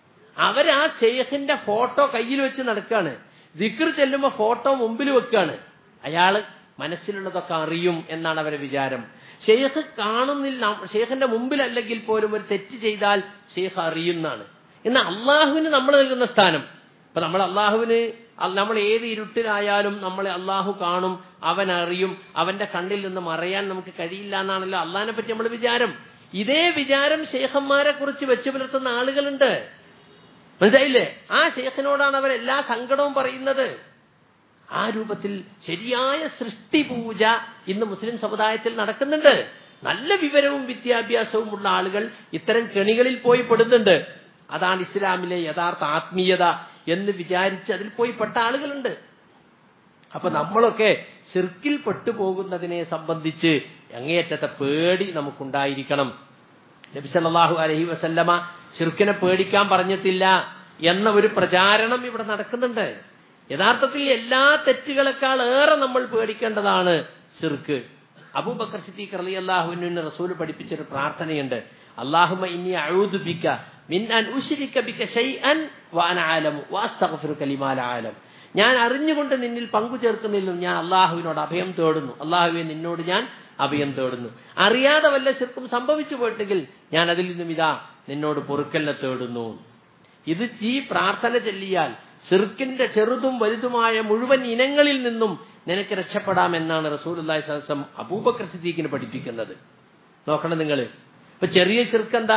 അവര് ആ ഷെയ്ഖിന്റെ ഫോട്ടോ കയ്യിൽ വെച്ച് നടക്കാണ് ദിക്ർ ചെല്ലുമ്പോ ഫോട്ടോ മുമ്പിൽ വെക്കാണ് അയാള് മനസ്സിലുള്ളതൊക്കെ അറിയും എന്നാണ് അവരെ വിചാരം ഷെയ്ഖ് കാണുന്നില്ല ഷെയ്ഖിന്റെ മുമ്പിലല്ലെങ്കിൽ പോലും ഒരു തെറ്റ് ചെയ്താൽ ഷെയ്ഖ് അറിയുന്നാണ് എന്നാൽ അള്ളാഹുവിന് നമ്മൾ നൽകുന്ന സ്ഥാനം ഇപ്പൊ നമ്മൾ അള്ളാഹുവിന് അ- നമ്മൾ ഏത് ഇരുട്ടിലായാലും നമ്മളെ അള്ളാഹു കാണും അവൻ അറിയും അവന്റെ കണ്ണിൽ നിന്ന് മറയാൻ നമുക്ക് കഴിയില്ല എന്നാണല്ലോ അള്ളാഹിനെ പറ്റി നമ്മൾ വിചാരം ഇതേ വിചാരം ശേഖന്മാരെ കുറിച്ച് വെച്ചു പുലർത്തുന്ന ആളുകളുണ്ട് മനസ്സിലായില്ലേ ആ ശേഖനോടാണ് അവർ എല്ലാ സങ്കടവും പറയുന്നത് ആ രൂപത്തിൽ ശരിയായ സൃഷ്ടി പൂജ ഇന്ന് മുസ്ലിം സമുദായത്തിൽ നടക്കുന്നുണ്ട് നല്ല വിവരവും വിദ്യാഭ്യാസവും ഉള്ള ആളുകൾ ഇത്തരം കെണികളിൽ പോയി പെടുന്നുണ്ട് അതാണ് ഇസ്ലാമിലെ യഥാർത്ഥ ആത്മീയത എന്ന് വിചാരിച്ച് അതിൽ പോയി പെട്ട ആളുകളുണ്ട് അപ്പൊ നമ്മളൊക്കെ ശിർക്കിൽ പെട്ടുപോകുന്നതിനെ സംബന്ധിച്ച് അങ്ങേയറ്റത്തെ പേടി നമുക്കുണ്ടായിരിക്കണം നബി സല്ലല്ലാഹു അലൈഹി വസല്ലമ ഷിർക്കിനെ പേടിക്കാൻ പറഞ്ഞിട്ടില്ല എന്ന ഒരു പ്രചാരണം ഇവിടെ നടക്കുന്നുണ്ട് യഥാർത്ഥത്തിൽ എല്ലാ തെറ്റുകളെക്കാൾ ഏറെ നമ്മൾ പേടിക്കേണ്ടതാണ് ഷിർക്ക് അബൂബക്കർ സിദ്ദീഖ് റളിയല്ലാഹുവിന് റസൂൽ പഠിപ്പിച്ചൊരു പ്രാർത്ഥനയുണ്ട് അല്ലാഹുമ്മ ഇന്നി അഊദു ബിക മിൻ അൻ ഉശ്രിക ബിക ഷൈഅൻ വഅന ആലമു വഅസ്തഗ്ഫിറുക ലിമാ ലാ ആലം ഞാൻ അറിഞ്ഞുകൊണ്ട് നിന്നിൽ പങ്കു ചേർക്കുന്നില്ല ഞാൻ അള്ളാഹുവിനോട് അഭയം തേടുന്നു അള്ളാഹുവെ നിന്നോട് ഞാൻ അഭയം തേടുന്നു അറിയാതെ വല്ല ശിർക്കും സംഭവിച്ചു പോയിട്ടെങ്കിൽ ഞാൻ അതിൽ നിന്നും ഇതാ നിന്നോട് പൊറുക്കലിനെ തേടുന്നു ഇത് ഈ പ്രാർത്ഥന ചൊല്ലിയാൽ സിർക്കിന്റെ ചെറുതും വലുതുമായ മുഴുവൻ ഇനങ്ങളിൽ നിന്നും നിനക്ക് രക്ഷപ്പെടാമെന്നാണ് റസൂൽ അള്ളാഹി സ്വലം അബൂബക്കർ സിദ്ദീഖിന് പഠിപ്പിക്കുന്നത് നോക്കണം നിങ്ങൾ ഇപ്പൊ ചെറിയ ശിർക്ക് എന്താ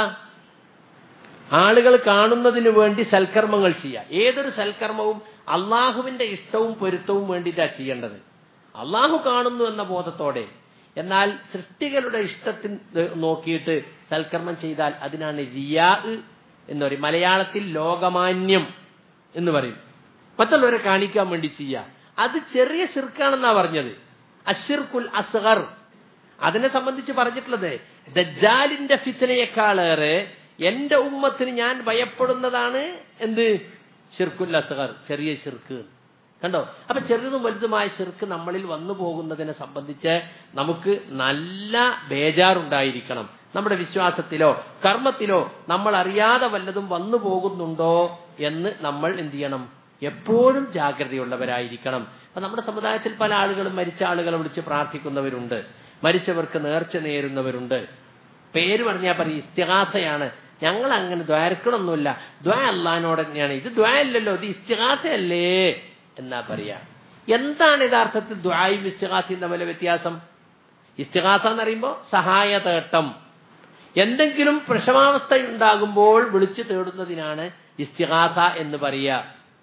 ആളുകൾ കാണുന്നതിന് വേണ്ടി സൽക്കർമ്മങ്ങൾ ചെയ്യുക ഏതൊരു സൽക്കർമ്മവും അള്ളാഹുവിന്റെ ഇഷ്ടവും പൊരുത്തവും വേണ്ടിയിട്ടാണ് ചെയ്യേണ്ടത് അള്ളാഹു കാണുന്നു എന്ന ബോധത്തോടെ എന്നാൽ സൃഷ്ടികളുടെ ഇഷ്ടത്തിൽ നോക്കിയിട്ട് സൽക്കർമ്മം ചെയ്താൽ അതിനാണ് റിയാ എന്ന് പറയും മലയാളത്തിൽ ലോകമാന്യം എന്ന് പറയും മറ്റുള്ളവരെ കാണിക്കാൻ വേണ്ടി ചെയ്യുക അത് ചെറിയ ശിർക്കാണെന്നാ പറഞ്ഞത് അഷിർക്കുൽ അസ്ഗർ അതിനെ സംബന്ധിച്ച് പറഞ്ഞിട്ടുള്ളത് ദജ്ജാലിന്റെ ഫിത്തനയെക്കാളേറെ എന്റെ ഉമ്മത്തിന് ഞാൻ ഭയപ്പെടുന്നതാണ് എന്ത് ഷിർക്കുൽ അസ്ഗർ ചെറിയ ഷിർക്ക് കണ്ടോ അപ്പൊ ചെറുതും വലുതുമായ ഷിർക്ക് നമ്മളിൽ വന്നു പോകുന്നതിനെ സംബന്ധിച്ച് നമുക്ക് നല്ല ബേജാറുണ്ടായിരിക്കണം നമ്മുടെ വിശ്വാസത്തിലോ കർമ്മത്തിലോ നമ്മൾ അറിയാതെ വല്ലതും വന്നു പോകുന്നുണ്ടോ എന്ന് നമ്മൾ എന്ത് ചെയ്യണം എപ്പോഴും ജാഗ്രതയുള്ളവരായിരിക്കണം അപ്പൊ നമ്മുടെ സമുദായത്തിൽ പല ആളുകളും മരിച്ച ആളുകളെ വിളിച്ച് പ്രാർത്ഥിക്കുന്നവരുണ്ട് മരിച്ചവർക്ക് നേർച്ച നേരുന്നവരുണ്ട് പേര് പറഞ്ഞാൽ പറയും ഇസ്തിഹാസയാണ് ഞങ്ങൾ അങ്ങനെ ദ്വാരക്കണമൊന്നുമില്ല ദ്വാ അള്ളഹാനോട് തന്നെയാണ് ഇത് ദ്വാ അല്ലല്ലോ ഇത് ഇസ്തിഹാസയല്ലേ എന്നാ പറയാ എന്താണ് യഥാർത്ഥത്തിൽ ദ്വായും ഇസ്തിഹാസയും തമ്മിലെ വ്യത്യാസം ഇസ്തിഹാസ എന്ന് പറയുമ്പോൾ സഹായ തേട്ടം എന്തെങ്കിലും പ്രശമാവസ്ഥ ഉണ്ടാകുമ്പോൾ വിളിച്ചു തേടുന്നതിനാണ് ഇസ്തിഹാസ എന്ന് പറയുക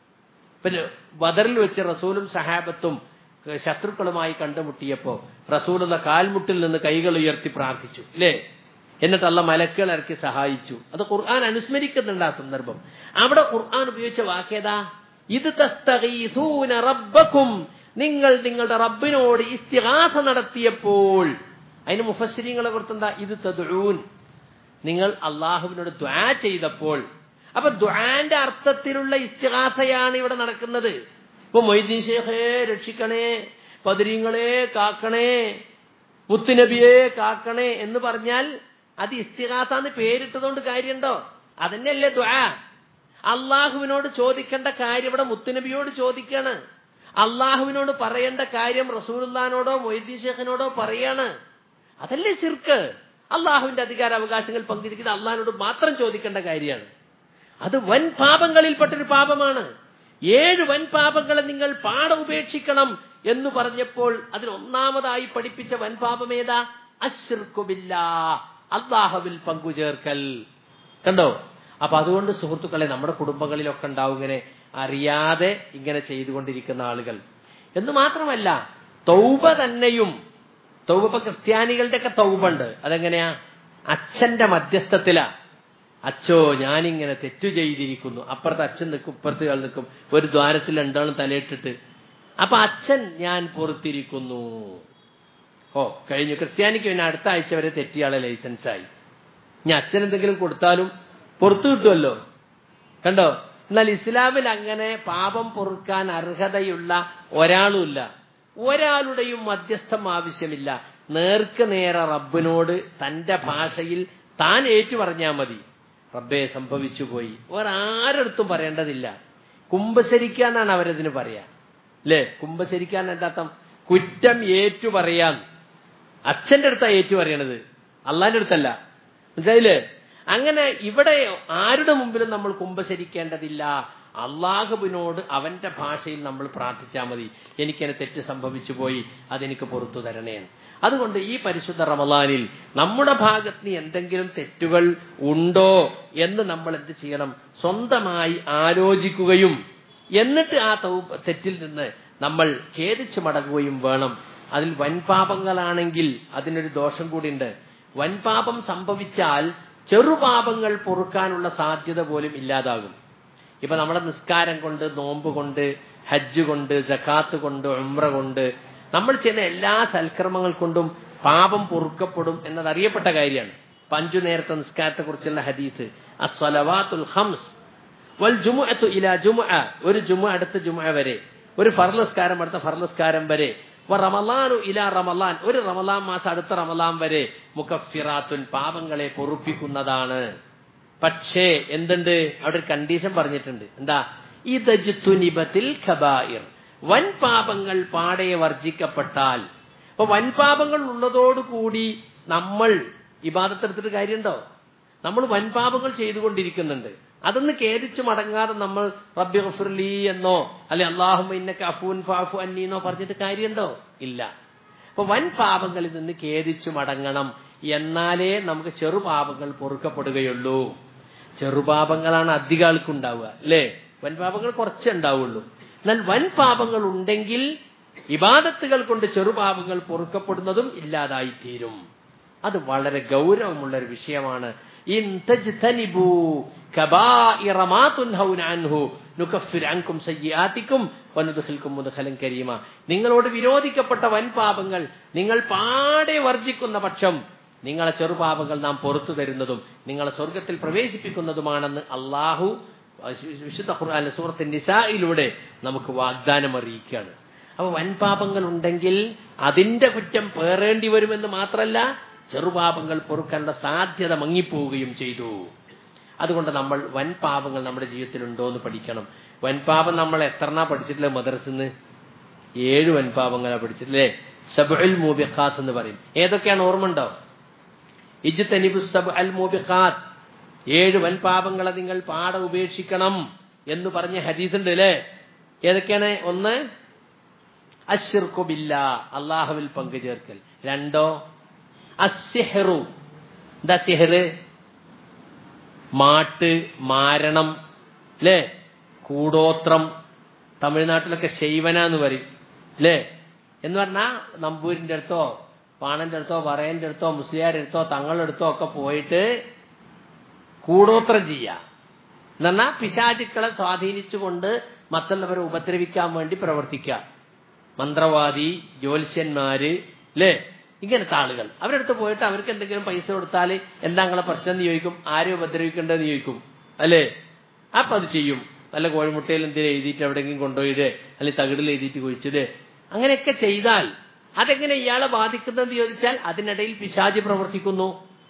പിന്നെ ബദറിൽ വെച്ച് റസൂലും സഹാബത്തും ശത്രുക്കളുമായി കണ്ടുമുട്ടിയപ്പോ റസൂലുള്ള കാൽമുട്ടിൽ നിന്ന് കൈകൾ ഉയർത്തി പ്രാർത്ഥിച്ചു അല്ലേ എന്നിട്ട് അല്ല മലക്കുകൾ ഇറക്കി സഹായിച്ചു അത് ഖുർആൻ അനുസ്മരിക്കുന്നുണ്ട് ആ സന്ദർഭം അവിടെ ഖുർആൻ ഉപയോഗിച്ച വാക്യത ഇത് തസ്തഗീസൂന റബ്ബക്കും നിങ്ങൾ നിങ്ങളുടെ റബ്ബിനോട് ഇസ്തിഹാസ നടത്തിയപ്പോൾ അതിന് മുഫസ്സിരിങ്ങളെ കുറിച്ചെന്താ ഇത് തദ്ഊൻ നിങ്ങൾ അള്ളാഹുവിനോട് ദ്വാ ചെയ്തപ്പോൾ അപ്പൊ ദ്വാന്റെ അർത്ഥത്തിലുള്ള ഇസ്തിഹാസയാണ് ഇവിടെ നടക്കുന്നത് ഇപ്പൊ മൊയ്തീൻ ഷേഖേ രക്ഷിക്കണേ പതിരീങ്ങളെ കാക്കണേ മുത്തുനബിയെ കാക്കണേ എന്ന് പറഞ്ഞാൽ അത് ഇസ്തിഹാസ എന്ന് പേരിട്ടതുകൊണ്ട് കാര്യമുണ്ടോ അതന്നെയല്ലേ ദ്വാ അള്ളാഹുവിനോട് ചോദിക്കേണ്ട കാര്യം ഇവിടെ മുത്തുനബിയോട് ചോദിക്കാണ് അള്ളാഹുവിനോട് പറയേണ്ട കാര്യം റസൂലുല്ലാനോടോ മൊയ്തീൻ ഷേഖിനോടോ പറയാണ് അതല്ലേ ശിർക്ക് അള്ളാഹുവിന്റെ അധികാര അവകാശങ്ങൾ പങ്കിരിക്കുന്നത് അള്ളാഹിനോട് മാത്രം ചോദിക്കേണ്ട കാര്യമാണ് അത് വൻ പാപങ്ങളിൽപ്പെട്ടൊരു പാപമാണ് ഏഴ് വൻ പാപങ്ങളെ നിങ്ങൾ പാട ഉപേക്ഷിക്കണം എന്ന് പറഞ്ഞപ്പോൾ അതിൽ ഒന്നാമതായി പഠിപ്പിച്ച വൻ പാപം ഏതാ അശ്ർക്കുബില്ല അള്ളാഹുവിൽ പങ്കുചേർക്കൽ കണ്ടോ അപ്പൊ അതുകൊണ്ട് സുഹൃത്തുക്കളെ നമ്മുടെ കുടുംബങ്ങളിലൊക്കെ ഉണ്ടാവും ഇങ്ങനെ അറിയാതെ ഇങ്ങനെ ചെയ്തുകൊണ്ടിരിക്കുന്ന ആളുകൾ എന്ന് മാത്രമല്ല തൗബ തന്നെയും തൗബ ഇപ്പൊ ക്രിസ്ത്യാനികളുടെ ഒക്കെ തൗബുണ്ട് അതെങ്ങനെയാ അച്ഛന്റെ മധ്യസ്ഥത്തിലാ അച്ഛോ ഞാനിങ്ങനെ തെറ്റു ചെയ്തിരിക്കുന്നു അപ്പുറത്ത് അച്ഛൻ നിൽക്കും ഇപ്പുറത്ത് ആൾ നിൽക്കും ഒരു ദ്വാരത്തിൽ രണ്ടാളും തലയിട്ടിട്ട് അപ്പൊ അച്ഛൻ ഞാൻ പൊറത്തിരിക്കുന്നു ഓ കഴിഞ്ഞു ക്രിസ്ത്യാനിക്ക് പിന്നെ അടുത്ത ആഴ്ച വരെ തെറ്റിയാളെ ലൈസൻസായി ഇനി അച്ഛൻ എന്തെങ്കിലും കൊടുത്താലും പുറത്തു കിട്ടുമല്ലോ കണ്ടോ എന്നാൽ ഇസ്ലാമിൽ അങ്ങനെ പാപം പൊറുക്കാൻ അർഹതയുള്ള ഒരാളുമില്ല ഒരാളുടെയും മധ്യസ്ഥം ആവശ്യമില്ല നേർക്ക് നേരെ റബ്ബിനോട് തന്റെ ഭാഷയിൽ താൻ ഏറ്റു പറഞ്ഞാൽ മതി റബ്ബെ സംഭവിച്ചു പോയി ഒരാരടുത്തും പറയേണ്ടതില്ല കുംഭസരിക്കുക എന്നാണ് അവരതിന് പറയാ അല്ലേ കുംഭസരിക്കാൻ എന്താർത്ഥം കുറ്റം ഏറ്റു പറയാൻ അച്ഛന്റെ അടുത്താ ഏറ്റു പറയണത് അള്ളാന്റെ അടുത്തല്ല മനസ്സിലായില്ലേ അങ്ങനെ ഇവിടെ ആരുടെ മുമ്പിലും നമ്മൾ കുമ്പസരിക്കേണ്ടതില്ല അള്ളാഹുവിനോട് അവന്റെ ഭാഷയിൽ നമ്മൾ പ്രാർത്ഥിച്ചാൽ മതി എനിക്കെന്നെ തെറ്റ് സംഭവിച്ചു പോയി അതെനിക്ക് പുറത്തു തരണേന്ന് അതുകൊണ്ട് ഈ പരിശുദ്ധ റമലാനിൽ നമ്മുടെ ഭാഗത്ത് നിന്ന് എന്തെങ്കിലും തെറ്റുകൾ ഉണ്ടോ എന്ന് നമ്മൾ എന്ത് ചെയ്യണം സ്വന്തമായി ആലോചിക്കുകയും എന്നിട്ട് ആ തൗ- തെറ്റിൽ നിന്ന് നമ്മൾ ഖേദിച്ചു മടങ്ങുകയും വേണം അതിൽ വൻപാപങ്ങളാണെങ്കിൽ അതിനൊരു ദോഷം കൂടിയുണ്ട് വൻപാപം സംഭവിച്ചാൽ ചെറുപാപങ്ങൾ പൊറുക്കാനുള്ള സാധ്യത പോലും ഇല്ലാതാകും ഇപ്പൊ നമ്മുടെ നിസ്കാരം കൊണ്ട് നോമ്പ് കൊണ്ട് ഹജ്ജ് കൊണ്ട് ജക്കാത്ത് കൊണ്ട് ഉംറ കൊണ്ട് നമ്മൾ ചെയ്യുന്ന എല്ലാ സൽക്കർമ്മങ്ങൾ കൊണ്ടും പാപം പൊറുക്കപ്പെടും എന്നത് അറിയപ്പെട്ട കാര്യമാണ് പഞ്ചു നേരത്തെ നിസ്കാരത്തെ കുറിച്ചുള്ള ഹദീസ് അസ്വലവാത്തുൽ ഹംസ് വൽ ജുമുഅത്തു ഇലാ ജുമുഅ ഒരു ജുമുഅ അടുത്ത ജുമുഅ വരെ ഒരു ഫർലസ്കാരം അടുത്ത ഫർലസ്കാരം വരെ വ റമലാനു ഇലാ റമലാൻ ഒരു റമലാൻ മാസം അടുത്ത റമലാൻ വരെ മുക്കഫിറാത്തുൻ പാപങ്ങളെ പൊറുപ്പിക്കുന്നതാണ് പക്ഷേ എന്തുണ്ട് അവിടെ ഒരു കണ്ടീഷൻ പറഞ്ഞിട്ടുണ്ട് എന്താ ഇതജുനിബത്തിൽ ഖബായിർ വൻ പാപങ്ങൾ പാടെ വർജിക്കപ്പെട്ടാൽ അപ്പൊ വൻ പാപങ്ങൾ ഉള്ളതോടുകൂടി നമ്മൾ ഇബാദത്തെടുത്തിട്ട് കാര്യമുണ്ടോ നമ്മൾ വൻപാപങ്ങൾ ചെയ്തുകൊണ്ടിരിക്കുന്നുണ്ട് അതൊന്ന് ഖേദിച്ച് മടങ്ങാതെ നമ്മൾ റബ്ബി ഗഫുർലി എന്നോ അല്ലെ അള്ളാഹുമ്മ ഇന്നക അഫൂൻ ഫാഫു അന്നി എന്നോ പറഞ്ഞിട്ട് കാര്യമുണ്ടോ ഇല്ല അപ്പൊ വൻ പാപങ്ങളിൽ നിന്ന് ഖേദിച്ചു മടങ്ങണം എന്നാലേ നമുക്ക് ചെറുപാപങ്ങൾ പൊറുക്കപ്പെടുകയുള്ളൂ ചെറുപാപങ്ങളാണ് അധിക ആൾക്കുണ്ടാവുക അല്ലേ വൻപാപങ്ങൾ കുറച്ചേ ഉണ്ടാവുള്ളൂ എന്നാൽ വൻ പാപങ്ങൾ ഉണ്ടെങ്കിൽ ഇബാദത്തുകൾ കൊണ്ട് ചെറുപാപങ്ങൾ പൊറുക്കപ്പെടുന്നതും ഇല്ലാതായിത്തീരും അത് വളരെ ഗൗരവമുള്ള ഒരു വിഷയമാണ് ഇൻ തജ്തനിബൂ കബായിറ മാ തുൻഹൗന അൻഹു നുകഫിർ അൻകും സയ്യിആതികും വനുദ്ഖിൽകും മുദ്ഖലൻ കരീമ നിങ്ങളോട് വിരോധിക്കപ്പെട്ട വൻ പാപങ്ങൾ നിങ്ങൾ പാടെ വർജിക്കുന്ന പക്ഷം നിങ്ങളെ ചെറുപാപങ്ങൾ നാം പുറത്തു തരുന്നതും നിങ്ങളെ സ്വർഗത്തിൽ പ്രവേശിപ്പിക്കുന്നതുമാണെന്ന് അള്ളാഹു വിശുദ്ധ ഖുർആൻ സൂറത്ത് നിസായിലൂടെ നമുക്ക് വാഗ്ദാനം അറിയിക്കുകയാണ് അപ്പൊ വൻപാപങ്ങൾ ഉണ്ടെങ്കിൽ അതിന്റെ കുറ്റം പേറേണ്ടി വരുമെന്ന് മാത്രമല്ല ചെറുപാപങ്ങൾ പൊറുക്കാനുള്ള സാധ്യത മങ്ങിപ്പോവുകയും ചെയ്തു അതുകൊണ്ട് നമ്മൾ വൻപാപങ്ങൾ നമ്മുടെ ജീവിതത്തിൽ ഉണ്ടോ എന്ന് പഠിക്കണം വൻപാപം നമ്മൾ എത്രണ്ണ പഠിച്ചിട്ടില്ല മദ്രസിന്ന് ഏഴ് വൻപാപങ്ങളാ പഠിച്ചിട്ടില്ലേ സബുൽ മൂബിഖാത്ത് എന്ന് പറയും ഏതൊക്കെയാണ് ഓർമ്മ ഉണ്ടോ ഇജ്തനിബു സബ് അൽ മൂബിഖാത്ത് ഏഴ് വൻപാപങ്ങളെ നിങ്ങൾ പാടെ ഉപേക്ഷിക്കണം എന്ന് പറഞ്ഞ ഹദീസ് ഉണ്ട് അല്ലേ ഏതൊക്കെയാണ് ഒന്ന് അഷിർക്കുബില്ല അള്ളാഹുവിൽ പങ്കുചേർക്കൽ രണ്ടോ അസിഹറു എന്താ സിഹറ് മാട്ട് മാരണം അല്ലേ കൂടോത്രം തമിഴ്നാട്ടിലൊക്കെ ശൈവന എന്ന് പറയും അല്ലേ എന്ന് പറഞ്ഞാൽ നമ്പൂരിന്റെ അടുത്തോ പാണന്റെ അടുത്തോ പറയന്റെ അടുത്തോ മുസ്ലിയാരുടെ അടുത്തോ തങ്ങളുടെ അടുത്തോ ഒക്കെ പോയിട്ട് കൂടോത്രം ചെയ്യുക എന്ന് പറഞ്ഞാൽ പിശാചുക്കളെ സ്വാധീനിച്ചുകൊണ്ട് മറ്റുള്ളവരെ ഉപദ്രവിക്കാൻ വേണ്ടി പ്രവർത്തിക്കുക മന്ത്രവാദി ജ്യോത്സ്യന്മാര് അല്ലേ ഇങ്ങനത്തെ ആളുകൾ അവരടുത്ത് പോയിട്ട് അവർക്ക് എന്തെങ്കിലും പൈസ കൊടുത്താൽ എന്താ നിങ്ങളെ പ്രശ്നം എന്ന് ചോദിക്കും ആരും ഉപദ്രവിക്കേണ്ടതെന്ന് ചോദിക്കും അല്ലേ അപ്പൊ അത് ചെയ്യും നല്ല കോഴിമുട്ടയിൽ എന്തെങ്കിലും എഴുതിയിട്ട് എവിടെയെങ്കിലും കൊണ്ടുപോയിട്ട് അല്ലെങ്കിൽ തകിടിൽ എഴുതിയിട്ട് കുഴിച്ചിട്ട് അങ്ങനെയൊക്കെ ചെയ്താൽ അതെങ്ങനെ ഇയാളെ ബാധിക്കുന്നതെന്ന് ചോദിച്ചാൽ അതിനിടയിൽ പിശാജ് പ്രവർത്തിക്കുന്നു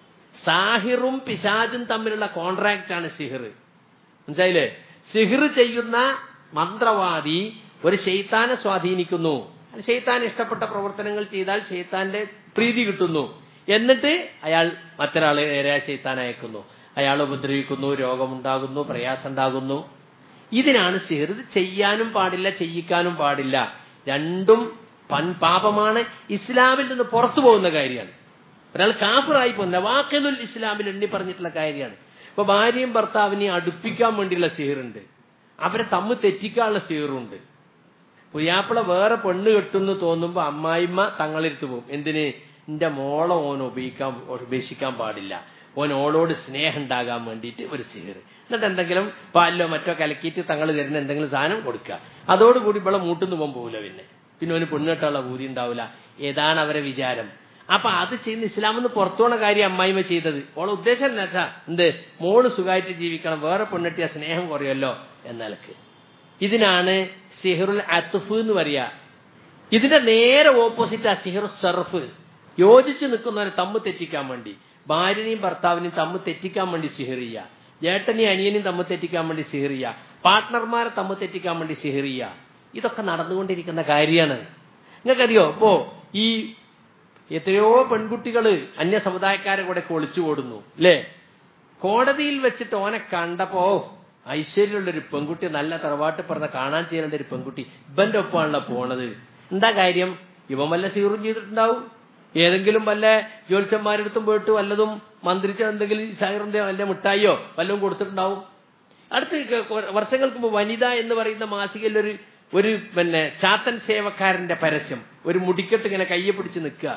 സാഹിറും പിശാജും തമ്മിലുള്ള കോൺട്രാക്റ്റ് ആണ് സിഹിർ മനസ്സിലായില്ലേ സിഹിർ ചെയ്യുന്ന മന്ത്രവാദി ഒരു ഷെയ്ത്താനെ സ്വാധീനിക്കുന്നു ഷെയ്ത്താൻ ഇഷ്ടപ്പെട്ട പ്രവർത്തനങ്ങൾ ചെയ്താൽ ഷെയ്ത്താന്റെ പ്രീതി കിട്ടുന്നു എന്നിട്ട് അയാൾ മറ്റൊരാളെ നേരെ ഷെയ്ത്താൻ അയക്കുന്നു അയാൾ ഉപദ്രവിക്കുന്നു രോഗമുണ്ടാകുന്നു പ്രയാസം ഉണ്ടാകുന്നു ഇതിനാണ് സിഹിർ ഇത് ചെയ്യാനും പാടില്ല ചെയ്യിക്കാനും പാടില്ല രണ്ടും പൻ പാപമാണ് ഇസ്ലാമിൽ നിന്ന് പുറത്തു പോകുന്ന കാര്യമാണ് ഒരാൾ കാഫിറായി പോകുന്ന വാക്കലുൽ ഇസ്ലാമിൽ എണ്ണി പറഞ്ഞിട്ടുള്ള കാര്യമാണ് ഇപ്പൊ ഭാര്യയും ഭർത്താവിനെയും അടുപ്പിക്കാൻ വേണ്ടിയുള്ള സിഹിറുണ്ട് അവരെ തമ്മിൽ തെറ്റിക്കാനുള്ള സിഹിറുണ്ട് പുയ്യാപ്പിള വേറെ പെണ്ണ് കെട്ടുന്നു തോന്നുമ്പോ അമ്മായിമ്മ തങ്ങളിരുത്ത് പോകും എന്തിന് എന്റെ മോളെ ഓൻ ഉപയോഗിക്കാൻ ഉപേക്ഷിക്കാൻ പാടില്ല ഓൻ ഓളോട് സ്നേഹം ഉണ്ടാകാൻ വേണ്ടിയിട്ട് ഒരു സിഹിർ എന്നിട്ട് എന്തെങ്കിലും പാലിലോ മറ്റോ കലക്കിയിട്ട് തങ്ങൾ തരുന്ന എന്തെങ്കിലും സാധനം കൊടുക്കുക അതോടുകൂടി ഇവിടെ മൂട്ടുന്നു പോകാൻ പോകില്ല പിന്നെ പിന്നെ ഓന് പെണ്ണിട്ടുള്ള ബൂതി ഉണ്ടാവില്ല ഏതാണ് അവരെ വിചാരം അപ്പൊ അത് ചെയ്യുന്ന ഇസ്ലാമെന്ന് പുറത്തു പോണ കാര്യം അമ്മായിമ ചെയ്തത് ഓളെ ഉദ്ദേശം എന്താ വെച്ചാ എന്ത് മോള് സുഖമായിട്ട് ജീവിക്കണം വേറെ പെണ്ണിട്ടിയ സ്നേഹം കുറയല്ലോ എന്നലക്ക് ഇതിനാണ് സിഹിറുൽ അത്തുഫ് എന്ന് പറയാ ഇതിന്റെ നേരെ ഓപ്പോസിറ്റ് ആ സിഹിറു സർഫ് യോജിച്ച് നിൽക്കുന്നവരെ തമ്മ് തെറ്റിക്കാൻ വേണ്ടി ഭാര്യനെയും ഭർത്താവിനെയും തമ്മ് തെറ്റിക്കാൻ വേണ്ടി സിഹിർ ചെയ്യുക ജേട്ടനെയും അനിയനെയും തമ്മ് തെറ്റിക്കാൻ വേണ്ടി സിഹിർ ചെയ്യുക പാർട്ട്ണർമാരെ തമ്മ് തെറ്റിക്കാൻ വേണ്ടി സിഹിർ ചെയ്യുക ഇതൊക്കെ നടന്നുകൊണ്ടിരിക്കുന്ന കാര്യമാണ് നിങ്ങൾക്കറിയോ ഇപ്പോ ഈ എത്രയോ പെൺകുട്ടികള് അന്യ സമുദായക്കാരെ കൂടെ ഒളിച്ചു ഓടുന്നു അല്ലേ കോടതിയിൽ വെച്ചിട്ട് ഓനെ കണ്ടപ്പോ ഐശ്വര്യമുള്ളൊരു പെൺകുട്ടി നല്ല തറവാട്ട് പറഞ്ഞ കാണാൻ ചെയ്യുന്ന ഒരു പെൺകുട്ടി ഇവന്റെ ഒപ്പമാണല്ലോ പോണത് എന്താ കാര്യം ഇവൻ വല്ല സീറും ചെയ്തിട്ടുണ്ടാവും ഏതെങ്കിലും വല്ല ജ്യോത്സ്യന്മാരെടുത്തും പോയിട്ട് വല്ലതും മന്ത്രിച്ച എന്തെങ്കിലും സൈറിന്റെ വല്ല മിഠായിയോ വല്ലതും കൊടുത്തിട്ടുണ്ടാവും അടുത്ത് ക- വർഷങ്ങൾക്ക് മുമ്പ് വനിത എന്ന് പറയുന്ന മാസികയിൽ ഒരു ഒരു പിന്നെ ചാത്തൻ സേവക്കാരന്റെ പരസ്യം ഒരു മുടിക്കെട്ട് ഇങ്ങനെ കയ്യെ പിടിച്ച് നിൽക്കുക